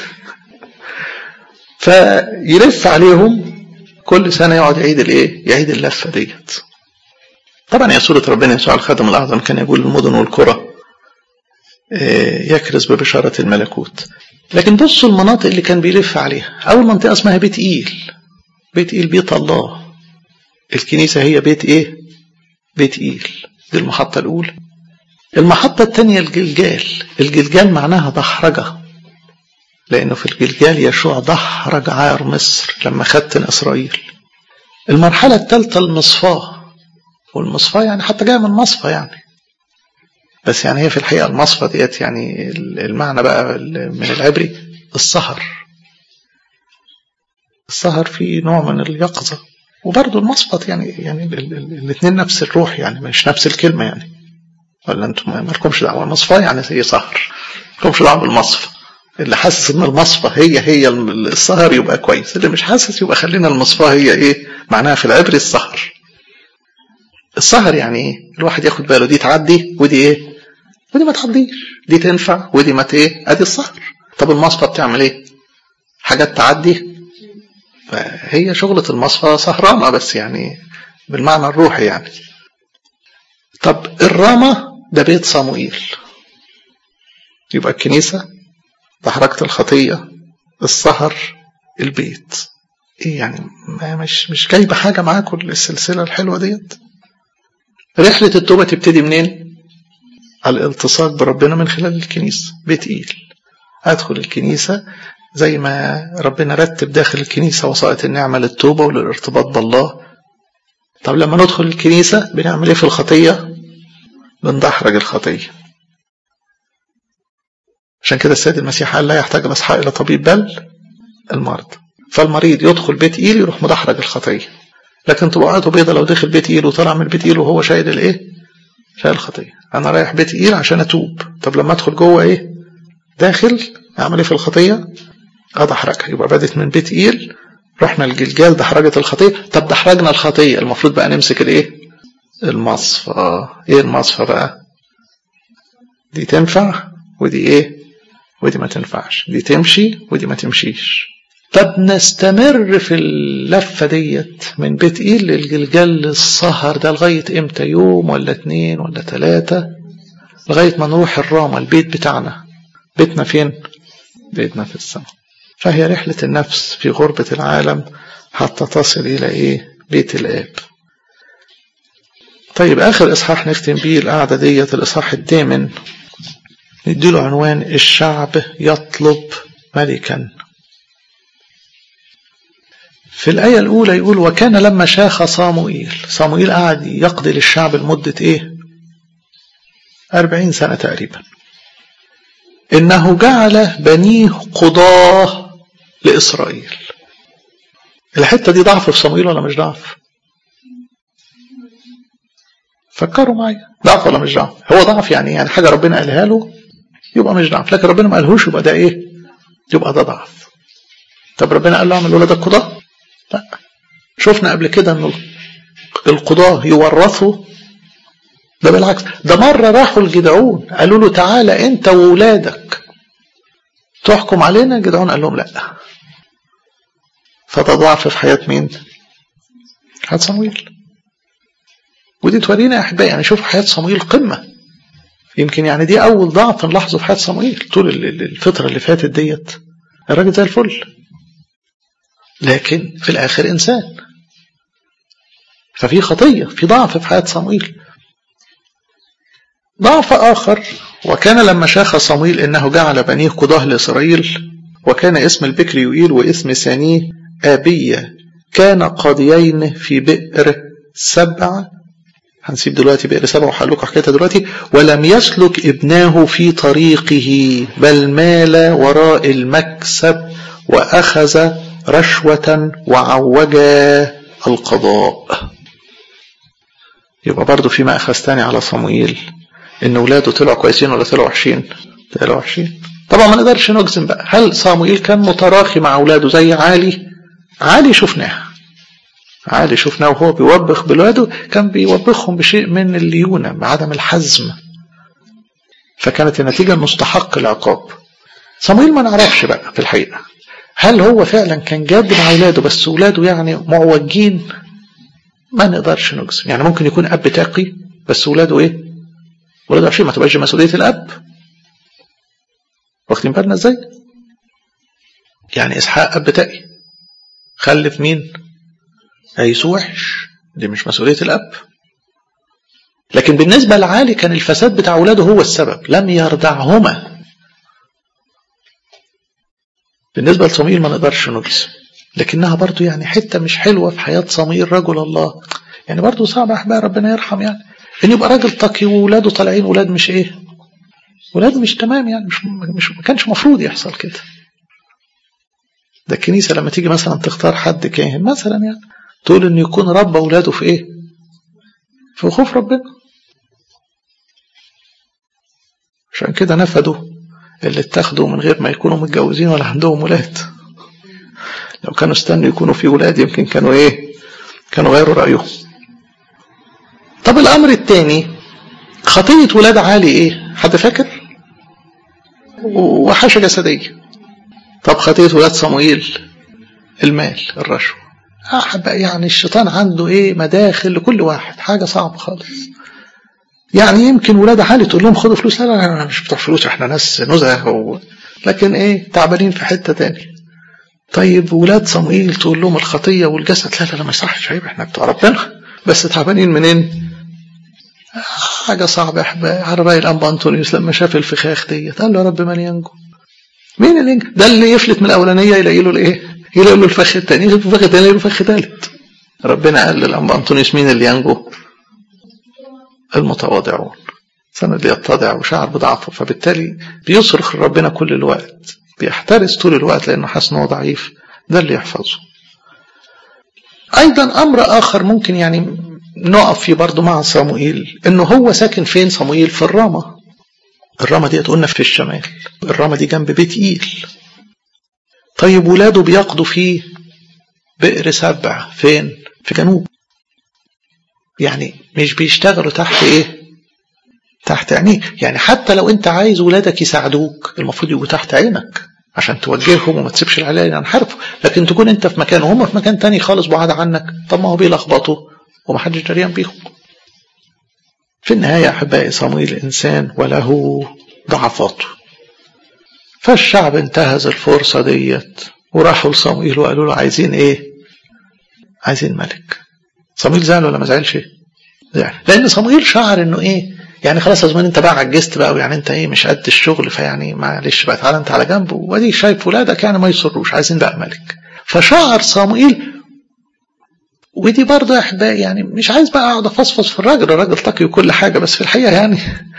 فيلف عليهم كل سنة يقعد يعيد الايه؟ يعيد اللفة ديت. طبعا يا سورة ربنا يسوع الخادم الأعظم كان يقول المدن والقرى يكرز ببشارة الملكوت. لكن بصوا المناطق اللي كان بيلف عليها، أول منطقة اسمها بيت إيل. بيت إيل بيت الله. الكنيسة هي بيت إيه؟ بيت إيل. دي المحطة الأولى. المحطة الثانية الجلجال الجلجال معناها دحرجة لأنه في الجلجال يشوع دحرج عار مصر لما ختن إسرائيل المرحلة الثالثة المصفاة والمصفاة يعني حتى جاية من مصفى يعني بس يعني هي في الحقيقة المصفى ديت يعني المعنى بقى من العبري السهر السهر فيه نوع من اليقظة وبرضه المصفت يعني يعني الاثنين نفس الروح يعني مش نفس الكلمة يعني ولا انتم ما لكمش دعوة المصفى يعني هي سهر ما لكمش دعوة بالمصفى اللي حاسس ان المصفى هي هي السهر يبقى كويس اللي مش حاسس يبقى خلينا المصفى هي ايه معناها في العبري السهر السهر يعني ايه الواحد ياخد باله دي تعدي ودي ايه ودي ما تعديش دي تنفع ودي ما ايه ادي السهر طب المصفى بتعمل ايه حاجات تعدي فهي شغلة المصفى سهرانة بس يعني بالمعنى الروحي يعني طب الرامة ده بيت صموئيل يبقى الكنيسة تحركة الخطية السهر البيت ايه يعني ما مش مش جايبه حاجه معاكم السلسله الحلوه ديت رحله التوبه تبتدي منين الالتصاق بربنا من خلال الكنيسه بيت ايل ادخل الكنيسه زي ما ربنا رتب داخل الكنيسه وسائط النعمه للتوبه وللارتباط بالله طب لما ندخل الكنيسه بنعمل ايه في الخطيه بندحرج الخطيه عشان كده السيد المسيح قال لا يحتاج الاصحاء الى طبيب بل المرض فالمريض يدخل بيت ايل يروح مدحرج الخطيه لكن طبقاته بيضة لو دخل بيت ايل وطلع من بيت ايل وهو شايل الايه شايل الخطيه انا رايح بيت ايل عشان اتوب طب لما ادخل جوه ايه داخل اعمل ايه في الخطيه ادحرجها يبقى بدت من بيت ايل رحنا الجلجال دحرجة الخطيه طب دحرجنا الخطيه المفروض بقى نمسك الايه المصفى ايه المصفى بقى دي تنفع ودي ايه ودي ما تنفعش دي تمشي ودي ما تمشيش طب نستمر في اللفة ديت من بيت إيل للجلجال السهر ده لغاية إمتى يوم ولا اتنين ولا تلاتة لغاية ما نروح الرامة البيت بتاعنا بيتنا فين بيتنا في السماء فهي رحلة النفس في غربة العالم حتى تصل إلى إيه بيت الآب طيب آخر إصحاح نختم بيه القعدة ديت الإصحاح الثامن نديله عنوان الشعب يطلب ملكا في الآية الأولى يقول وكان لما شاخ صاموئيل صاموئيل قعد يقضي للشعب لمدة إيه أربعين سنة تقريبا إنه جعل بنيه قضاة لإسرائيل الحتة دي ضعف في صموئيل ولا مش ضعف فكروا معايا ضعف ولا مش ضعف هو ضعف يعني يعني حاجة ربنا قالها له يبقى مش ضعف لكن ربنا ما قالهوش يبقى ده ايه يبقى ده ضعف طب ربنا قال له اعمل ولادك قضاة لا شفنا قبل كده ان القضاة يورثوا ده بالعكس ده مرة راحوا لجدعون قالوا له تعالى انت وولادك تحكم علينا جدعون قال لهم لا فده ضعف في حياة مين حياة صمويل ودي تورينا يا احبائي يعني شوف حياة صمويل قمة يمكن يعني دي اول ضعف نلاحظه في حياة صمويل طول الفترة اللي فاتت ديت الراجل زي الفل لكن في الاخر انسان ففي خطية في ضعف في حياة صمويل ضعف آخر وكان لما شاخ صمويل إنه جعل بنيه قضاه لإسرائيل وكان اسم البكر يوئيل واسم ثانيه آبية كان قاضيين في بئر سبع هنسيب دلوقتي بئر سبع وحلوك حكايتها دلوقتي ولم يسلك ابناه في طريقه بل مال وراء المكسب وأخذ رشوة وعوج القضاء يبقى برضه في مأخذ تاني على صموئيل ان ولاده طلعوا كويسين ولا طلعوا وحشين طلعوا وحشين طبعا ما نقدرش نجزم بقى هل صاموئيل كان متراخي مع اولاده زي عالي عالي شفناه عالي شفناه وهو بيوبخ بولاده كان بيوبخهم بشيء من الليونه بعدم الحزم فكانت النتيجه مستحق العقاب صاموئيل ما نعرفش بقى في الحقيقه هل هو فعلا كان جاد مع اولاده بس اولاده يعني معوجين ما نقدرش نجزم يعني ممكن يكون اب تقي بس اولاده ايه ولاده عشان ما تبقاش مسؤولية الأب واخدين بالنا ازاي؟ يعني إسحاق أب تقي خلف مين؟ عيسو وحش دي مش مسؤولية الأب لكن بالنسبة لعالي كان الفساد بتاع أولاده هو السبب لم يردعهما بالنسبة لصموئيل ما نقدرش نجزم لكنها برضو يعني حتة مش حلوة في حياة صموئيل رجل الله يعني برضو صعب أحباب ربنا يرحم يعني إن يبقى راجل تقي وولاده طالعين ولاد مش إيه ولاد مش تمام يعني مش, مش ما كانش مفروض يحصل كده ده الكنيسة لما تيجي مثلا تختار حد كاهن مثلا يعني تقول إن يكون رب أولاده في إيه في خوف ربنا عشان كده نفدوا اللي اتخذوا من غير ما يكونوا متجوزين ولا عندهم ولاد لو كانوا استنوا يكونوا في ولاد يمكن كانوا ايه كانوا غيروا رأيهم طب الأمر الثاني خطية ولاد عالي ايه حد فاكر وحاشة جسدية طب خطية ولاد صموئيل المال الرشوة أحب يعني الشيطان عنده ايه مداخل لكل واحد حاجة صعبة خالص يعني يمكن ولاد عالي تقول لهم خدوا فلوس لا لا لا مش بتوع فلوس احنا ناس نزهة و... لكن ايه تعبانين في حتة تاني طيب ولاد صموئيل تقول لهم الخطية والجسد لا لا لا ما يصحش عيب احنا بتوع ربنا بس تعبانين منين حاجة صعبة يا احبائي على رأي الأنبا أنطونيوس لما شاف الفخاخ ديت قال له يا رب من ينجو مين اللي ينجو ده اللي يفلت من الأولانية يلاقي له الإيه يلاقي له الفخ الثاني يلاقي له الفخ الثاني يلاقي له الفخ ثالث ربنا قال للأنبا أنطونيوس مين اللي ينجو المتواضعون سنة بيتضع وشعر بضعفه فبالتالي بيصرخ لربنا كل الوقت بيحترس طول الوقت لأنه حاسس إنه ضعيف ده اللي يحفظه أيضا أمر آخر ممكن يعني نقف فيه برضه مع صموئيل إنه هو ساكن فين صموئيل في الرامة الرامة دي قلنا في الشمال الرامة دي جنب بيت إيل طيب ولاده بيقضوا فيه بئر سبع فين في جنوب يعني مش بيشتغلوا تحت ايه تحت عينيه يعني حتى لو انت عايز ولادك يساعدوك المفروض يبقوا تحت عينك عشان توجههم وما تسيبش العيال ينحرفوا لكن تكون انت في مكان وهم في مكان تاني خالص بعاد عنك طب ما هو بيلخبطوا ومحدش دريان بيهم في النهاية أحبائي صمويل إنسان وله ضعفاته فالشعب انتهز الفرصة ديت وراحوا لصمويل وقالوا له عايزين ايه عايزين ملك صمويل زعل ولا ما زعلش زعل لان صمويل شعر انه ايه يعني خلاص يا زمان انت بقى عجزت بقى يعني انت ايه مش قد الشغل فيعني معلش بقى تعالى انت على جنب وادي شايف ولادك يعني ما يصروش عايزين بقى ملك فشعر صموئيل ودي برضه يا احبائي يعني مش عايز بقى اقعد افصفص في الراجل الراجل تقي وكل حاجه بس في الحقيقه يعني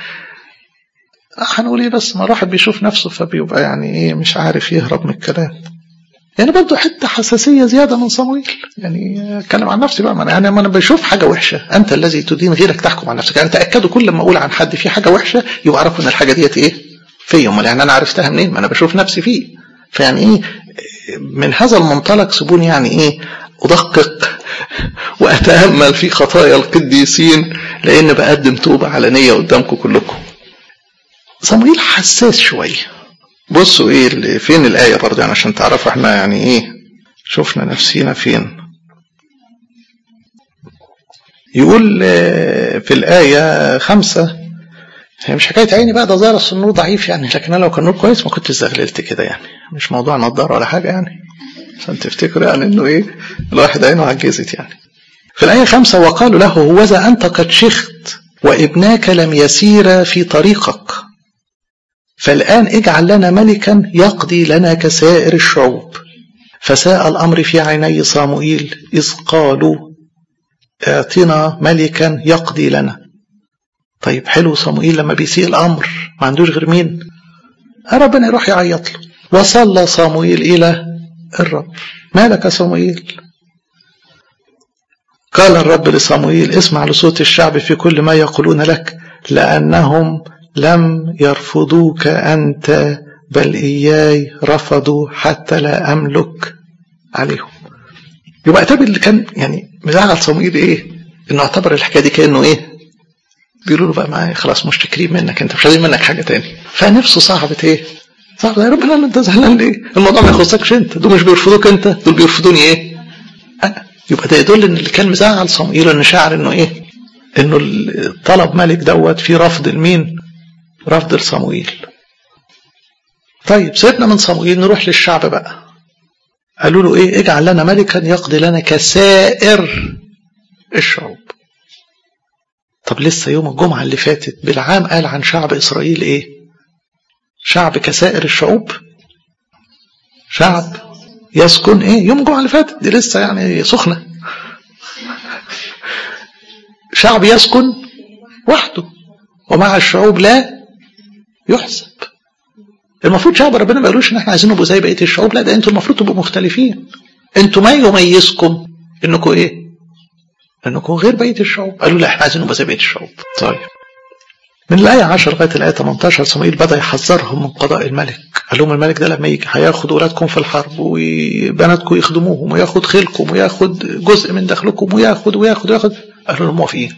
هنقول ايه بس ما الواحد بيشوف نفسه فبيبقى يعني ايه مش عارف يهرب من الكلام يعني برضه حته حساسيه زياده من صمويل يعني اتكلم عن نفسي بقى يعني لما انا بشوف حاجه وحشه انت الذي تدين غيرك تحكم عن نفسك يعني تاكدوا كل ما اقول عن حد في حاجه وحشه يبقى اعرفوا ان الحاجه ديت ايه فيا امال يعني انا عرفتها منين ما انا بشوف نفسي فيه فيعني ايه من هذا المنطلق سيبوني يعني ايه ادقق واتامل في خطايا القديسين لان بقدم توبه علنيه قدامكم كلكم صمويل حساس شويه بصوا ايه فين الآية برضه يعني عشان تعرفوا احنا يعني ايه شفنا نفسينا فين يقول في الآية خمسة هي مش حكاية عيني بقى ده ظاهر النور ضعيف يعني لكن انا لو كان نور كويس ما كنت زغللت كده يعني مش موضوع نضارة ولا حاجة يعني عشان تفتكروا يعني انه ايه الواحد عينه عجزت يعني في الآية خمسة وقالوا له هوذا أنت قد شخت وابناك لم يسير في طريقك فالآن اجعل لنا ملكا يقضي لنا كسائر الشعوب فساء الأمر في عيني صاموئيل إذ قالوا اعطنا ملكا يقضي لنا طيب حلو صموئيل لما بيسيء الأمر ما عندوش غير مين ربنا يروح يعيط له وصلى صموئيل إلى الرب مالك يا صموئيل قال الرب لصموئيل اسمع لصوت الشعب في كل ما يقولون لك لأنهم لم يرفضوك أنت بل إياي رفضوا حتى لا أملك عليهم يبقى اعتبر اللي كان يعني مزعل صموئيل إيه إنه اعتبر الحكاية دي كأنه إيه بيقولوا له بقى معايا خلاص مشتكرين منك أنت مش عايزين منك حاجة تاني فنفسه صعبت إيه صعب يا رب لا أنت زعلان ليه الموضوع ما يخصكش أنت دول مش بيرفضوك أنت دول بيرفضوني إيه أنا يبقى ده يدل إن اللي كان مزعل صموئيل إنه شاعر إنه إيه إنه طلب ملك دوت في رفض المين رفض لصموئيل طيب سيبنا من صموئيل نروح للشعب بقى قالوا له ايه اجعل لنا ملكا يقضي لنا كسائر الشعوب طب لسه يوم الجمعة اللي فاتت بالعام قال عن شعب إسرائيل إيه شعب كسائر الشعوب شعب يسكن إيه يوم الجمعة اللي فاتت دي لسه يعني سخنة شعب يسكن وحده ومع الشعوب لا يحسب المفروض شعب ربنا ما يقولوش ان احنا عايزين نبقوا زي بقيه الشعوب لا ده انتوا المفروض تبقوا مختلفين انتوا ما يميزكم انكم ايه انكم غير بقيه الشعوب قالوا لا احنا عايزين نبقى زي بقيه الشعوب طيب من الآية 10 لغاية الآية 18 صموئيل بدأ يحذرهم من قضاء الملك قال لهم الملك ده لما يجي هياخد أولادكم في الحرب وبناتكم يخدموهم وياخد خيلكم وياخد جزء من دخلكم وياخد وياخد وياخد قالوا لهم موافقين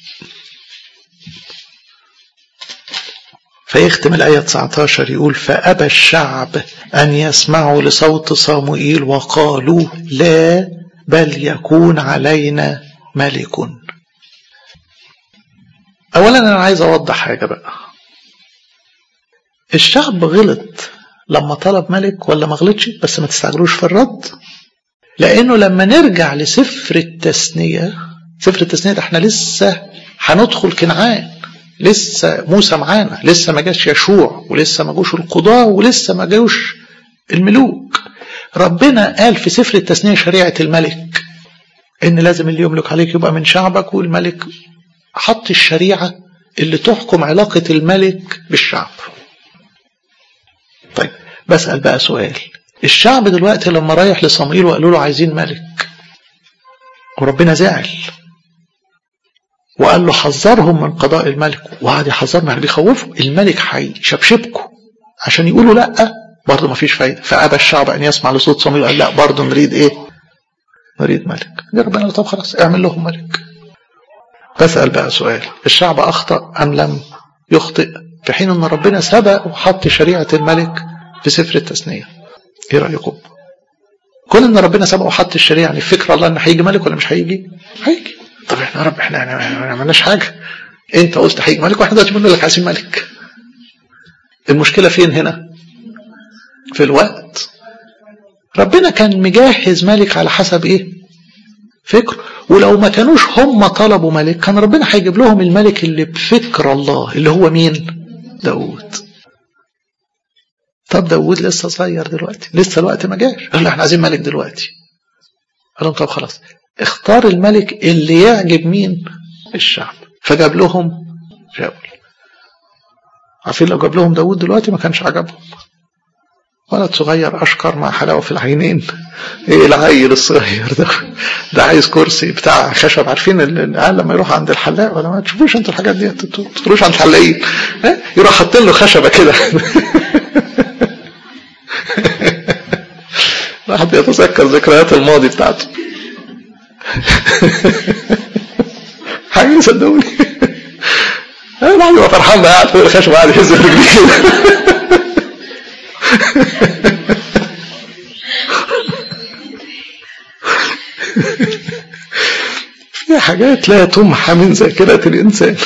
فيختم الآية 19 يقول فأبى الشعب أن يسمعوا لصوت صاموئيل وقالوا لا بل يكون علينا ملك أولا أنا عايز أوضح حاجة بقى الشعب غلط لما طلب ملك ولا ما غلطش بس ما تستعجلوش في الرد لأنه لما نرجع لسفر التثنية سفر التثنية ده احنا لسه هندخل كنعان لسه موسى معانا لسه ما جاش يشوع ولسه ما جوش القضاة ولسه ما جوش الملوك ربنا قال في سفر التثنية شريعة الملك ان لازم اللي يملك عليك يبقى من شعبك والملك حط الشريعة اللي تحكم علاقة الملك بالشعب طيب بسأل بقى سؤال الشعب دلوقتي لما رايح لصموئيل وقالوا له عايزين ملك وربنا زعل وقال له حذرهم من قضاء الملك وقعد يحذرهم يعني بيخوفوا الملك هيشبشبكم عشان يقولوا لا برضه ما فيش فايده فابى الشعب ان يسمع لصوت صموئيل قال لا برضه نريد ايه؟ نريد ملك ربنا قال طب خلاص اعمل لهم ملك بسأل بقى سؤال الشعب أخطأ أم لم يخطئ في حين أن ربنا سبق وحط شريعة الملك في سفر التثنية إيه رأيكم كون أن ربنا سبق وحط الشريعة يعني فكرة الله أن هيجي ملك ولا مش هيجي هيجي طب احنا يا رب احنا ما عملناش حاجة انت قلت هيجي ملك واحنا دلوقتي بنقول لك عايزين ملك المشكلة فين هنا في الوقت ربنا كان مجهز ملك على حسب ايه فكر ولو ما كانوش هم طلبوا ملك كان ربنا هيجيب لهم الملك اللي بفكر الله اللي هو مين داود طب داود لسه صغير دلوقتي لسه الوقت ما جاش قال احنا عايزين ملك دلوقتي قال لهم طب خلاص اختار الملك اللي يعجب مين الشعب فجاب لهم شاول عارفين لو جاب لهم داود دلوقتي ما كانش عجبهم ولد صغير أشقر مع حلاوة في العينين إيه العيل الصغير ده ده عايز كرسي بتاع خشب عارفين العيال لما يروح عند الحلاق ولا ما تشوفوش انتوا الحاجات دي تدخلوش عند الحلاقين يروح حاطين له خشبة كده الواحد يتذكر ذكريات الماضي بتاعته حاجة صدقوني انا ببقى فرحان بقى قاعد فوق الخشبة قاعد يهز رجلي كده في حاجات لا تمحى من ذاكرة الإنسان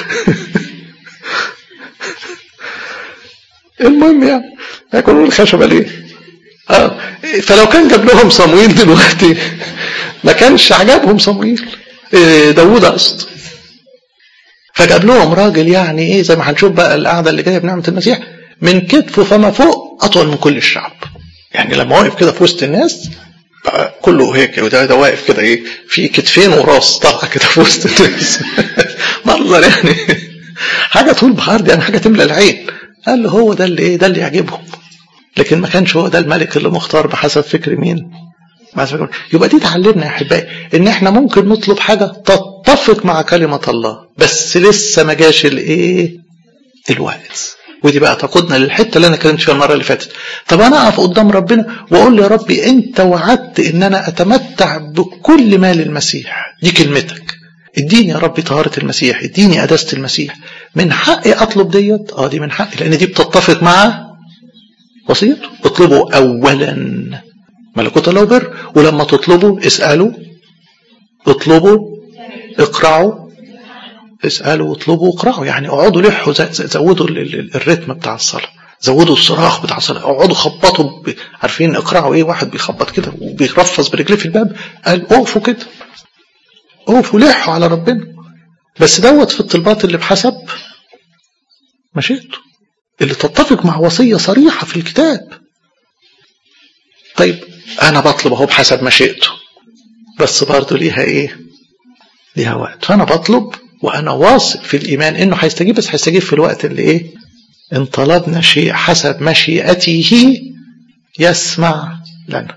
المهم يعني ياكلوا الخشبة ليه؟ اه فلو كان جاب لهم صمويل دلوقتي ما كانش عجبهم صمويل إيه داوود اقصد فجاب لهم راجل يعني ايه زي ما هنشوف بقى القعده اللي جايه بنعمه المسيح من كتفه فما فوق اطول من كل الشعب يعني لما واقف كده في وسط الناس بقى كله هيك وده ده واقف كده ايه في كتفين وراس طالعه كده في وسط الناس منظر يعني حاجه طول بعرض يعني حاجه تملى العين قال له هو ده اللي ايه ده اللي يعجبهم لكن ما كانش هو ده الملك اللي مختار بحسب فكر مين فكر. يبقى دي تعلمنا يا احبائي ان احنا ممكن نطلب حاجه تتفق مع كلمه الله بس لسه ما جاش الايه الوقت ودي بقى تقودنا للحته اللي انا اتكلمت فيها المره اللي فاتت طب انا اقف قدام ربنا واقول له يا ربي انت وعدت ان انا اتمتع بكل مال المسيح دي كلمتك اديني يا ربي طهاره المسيح اديني قداسه المسيح من حقي اطلب ديت اه دي من حقي لان دي بتتفق مع وصيته اطلبوا اولا ملكوت الله وبر ولما تطلبوا اسالوا اطلبوا اقرعوا اسألوا واطلبوا واقرأوا يعني اقعدوا لحوا زودوا الريتم بتاع الصلاة زودوا الصراخ بتاع الصلاة اقعدوا خبطوا عارفين اقرأوا ايه واحد بيخبط كده وبيرفص برجليه في الباب قال اقفوا كده اقفوا لحوا على ربنا بس دوت في الطلبات اللي بحسب مشيئته اللي تتفق مع وصية صريحة في الكتاب طيب أنا بطلب أهو بحسب مشيئته بس برضه ليها إيه؟ ليها وقت فأنا بطلب وأنا واثق في الإيمان إنه هيستجيب بس هيستجيب في الوقت اللي إيه؟ إن طلبنا شيء حسب مشيئته يسمع لنا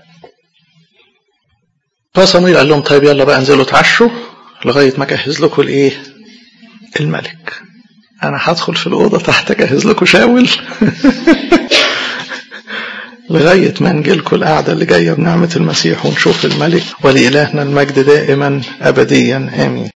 فصمويل قال لهم طيب يلا بقى انزلوا اتعشوا لغاية ما اجهز لكم الايه الملك انا هدخل في الاوضة تحت اجهز لكم شاول لغاية ما نجي لكم القعدة اللي جاية بنعمة المسيح ونشوف الملك ولإلهنا المجد دائما أبديا آمين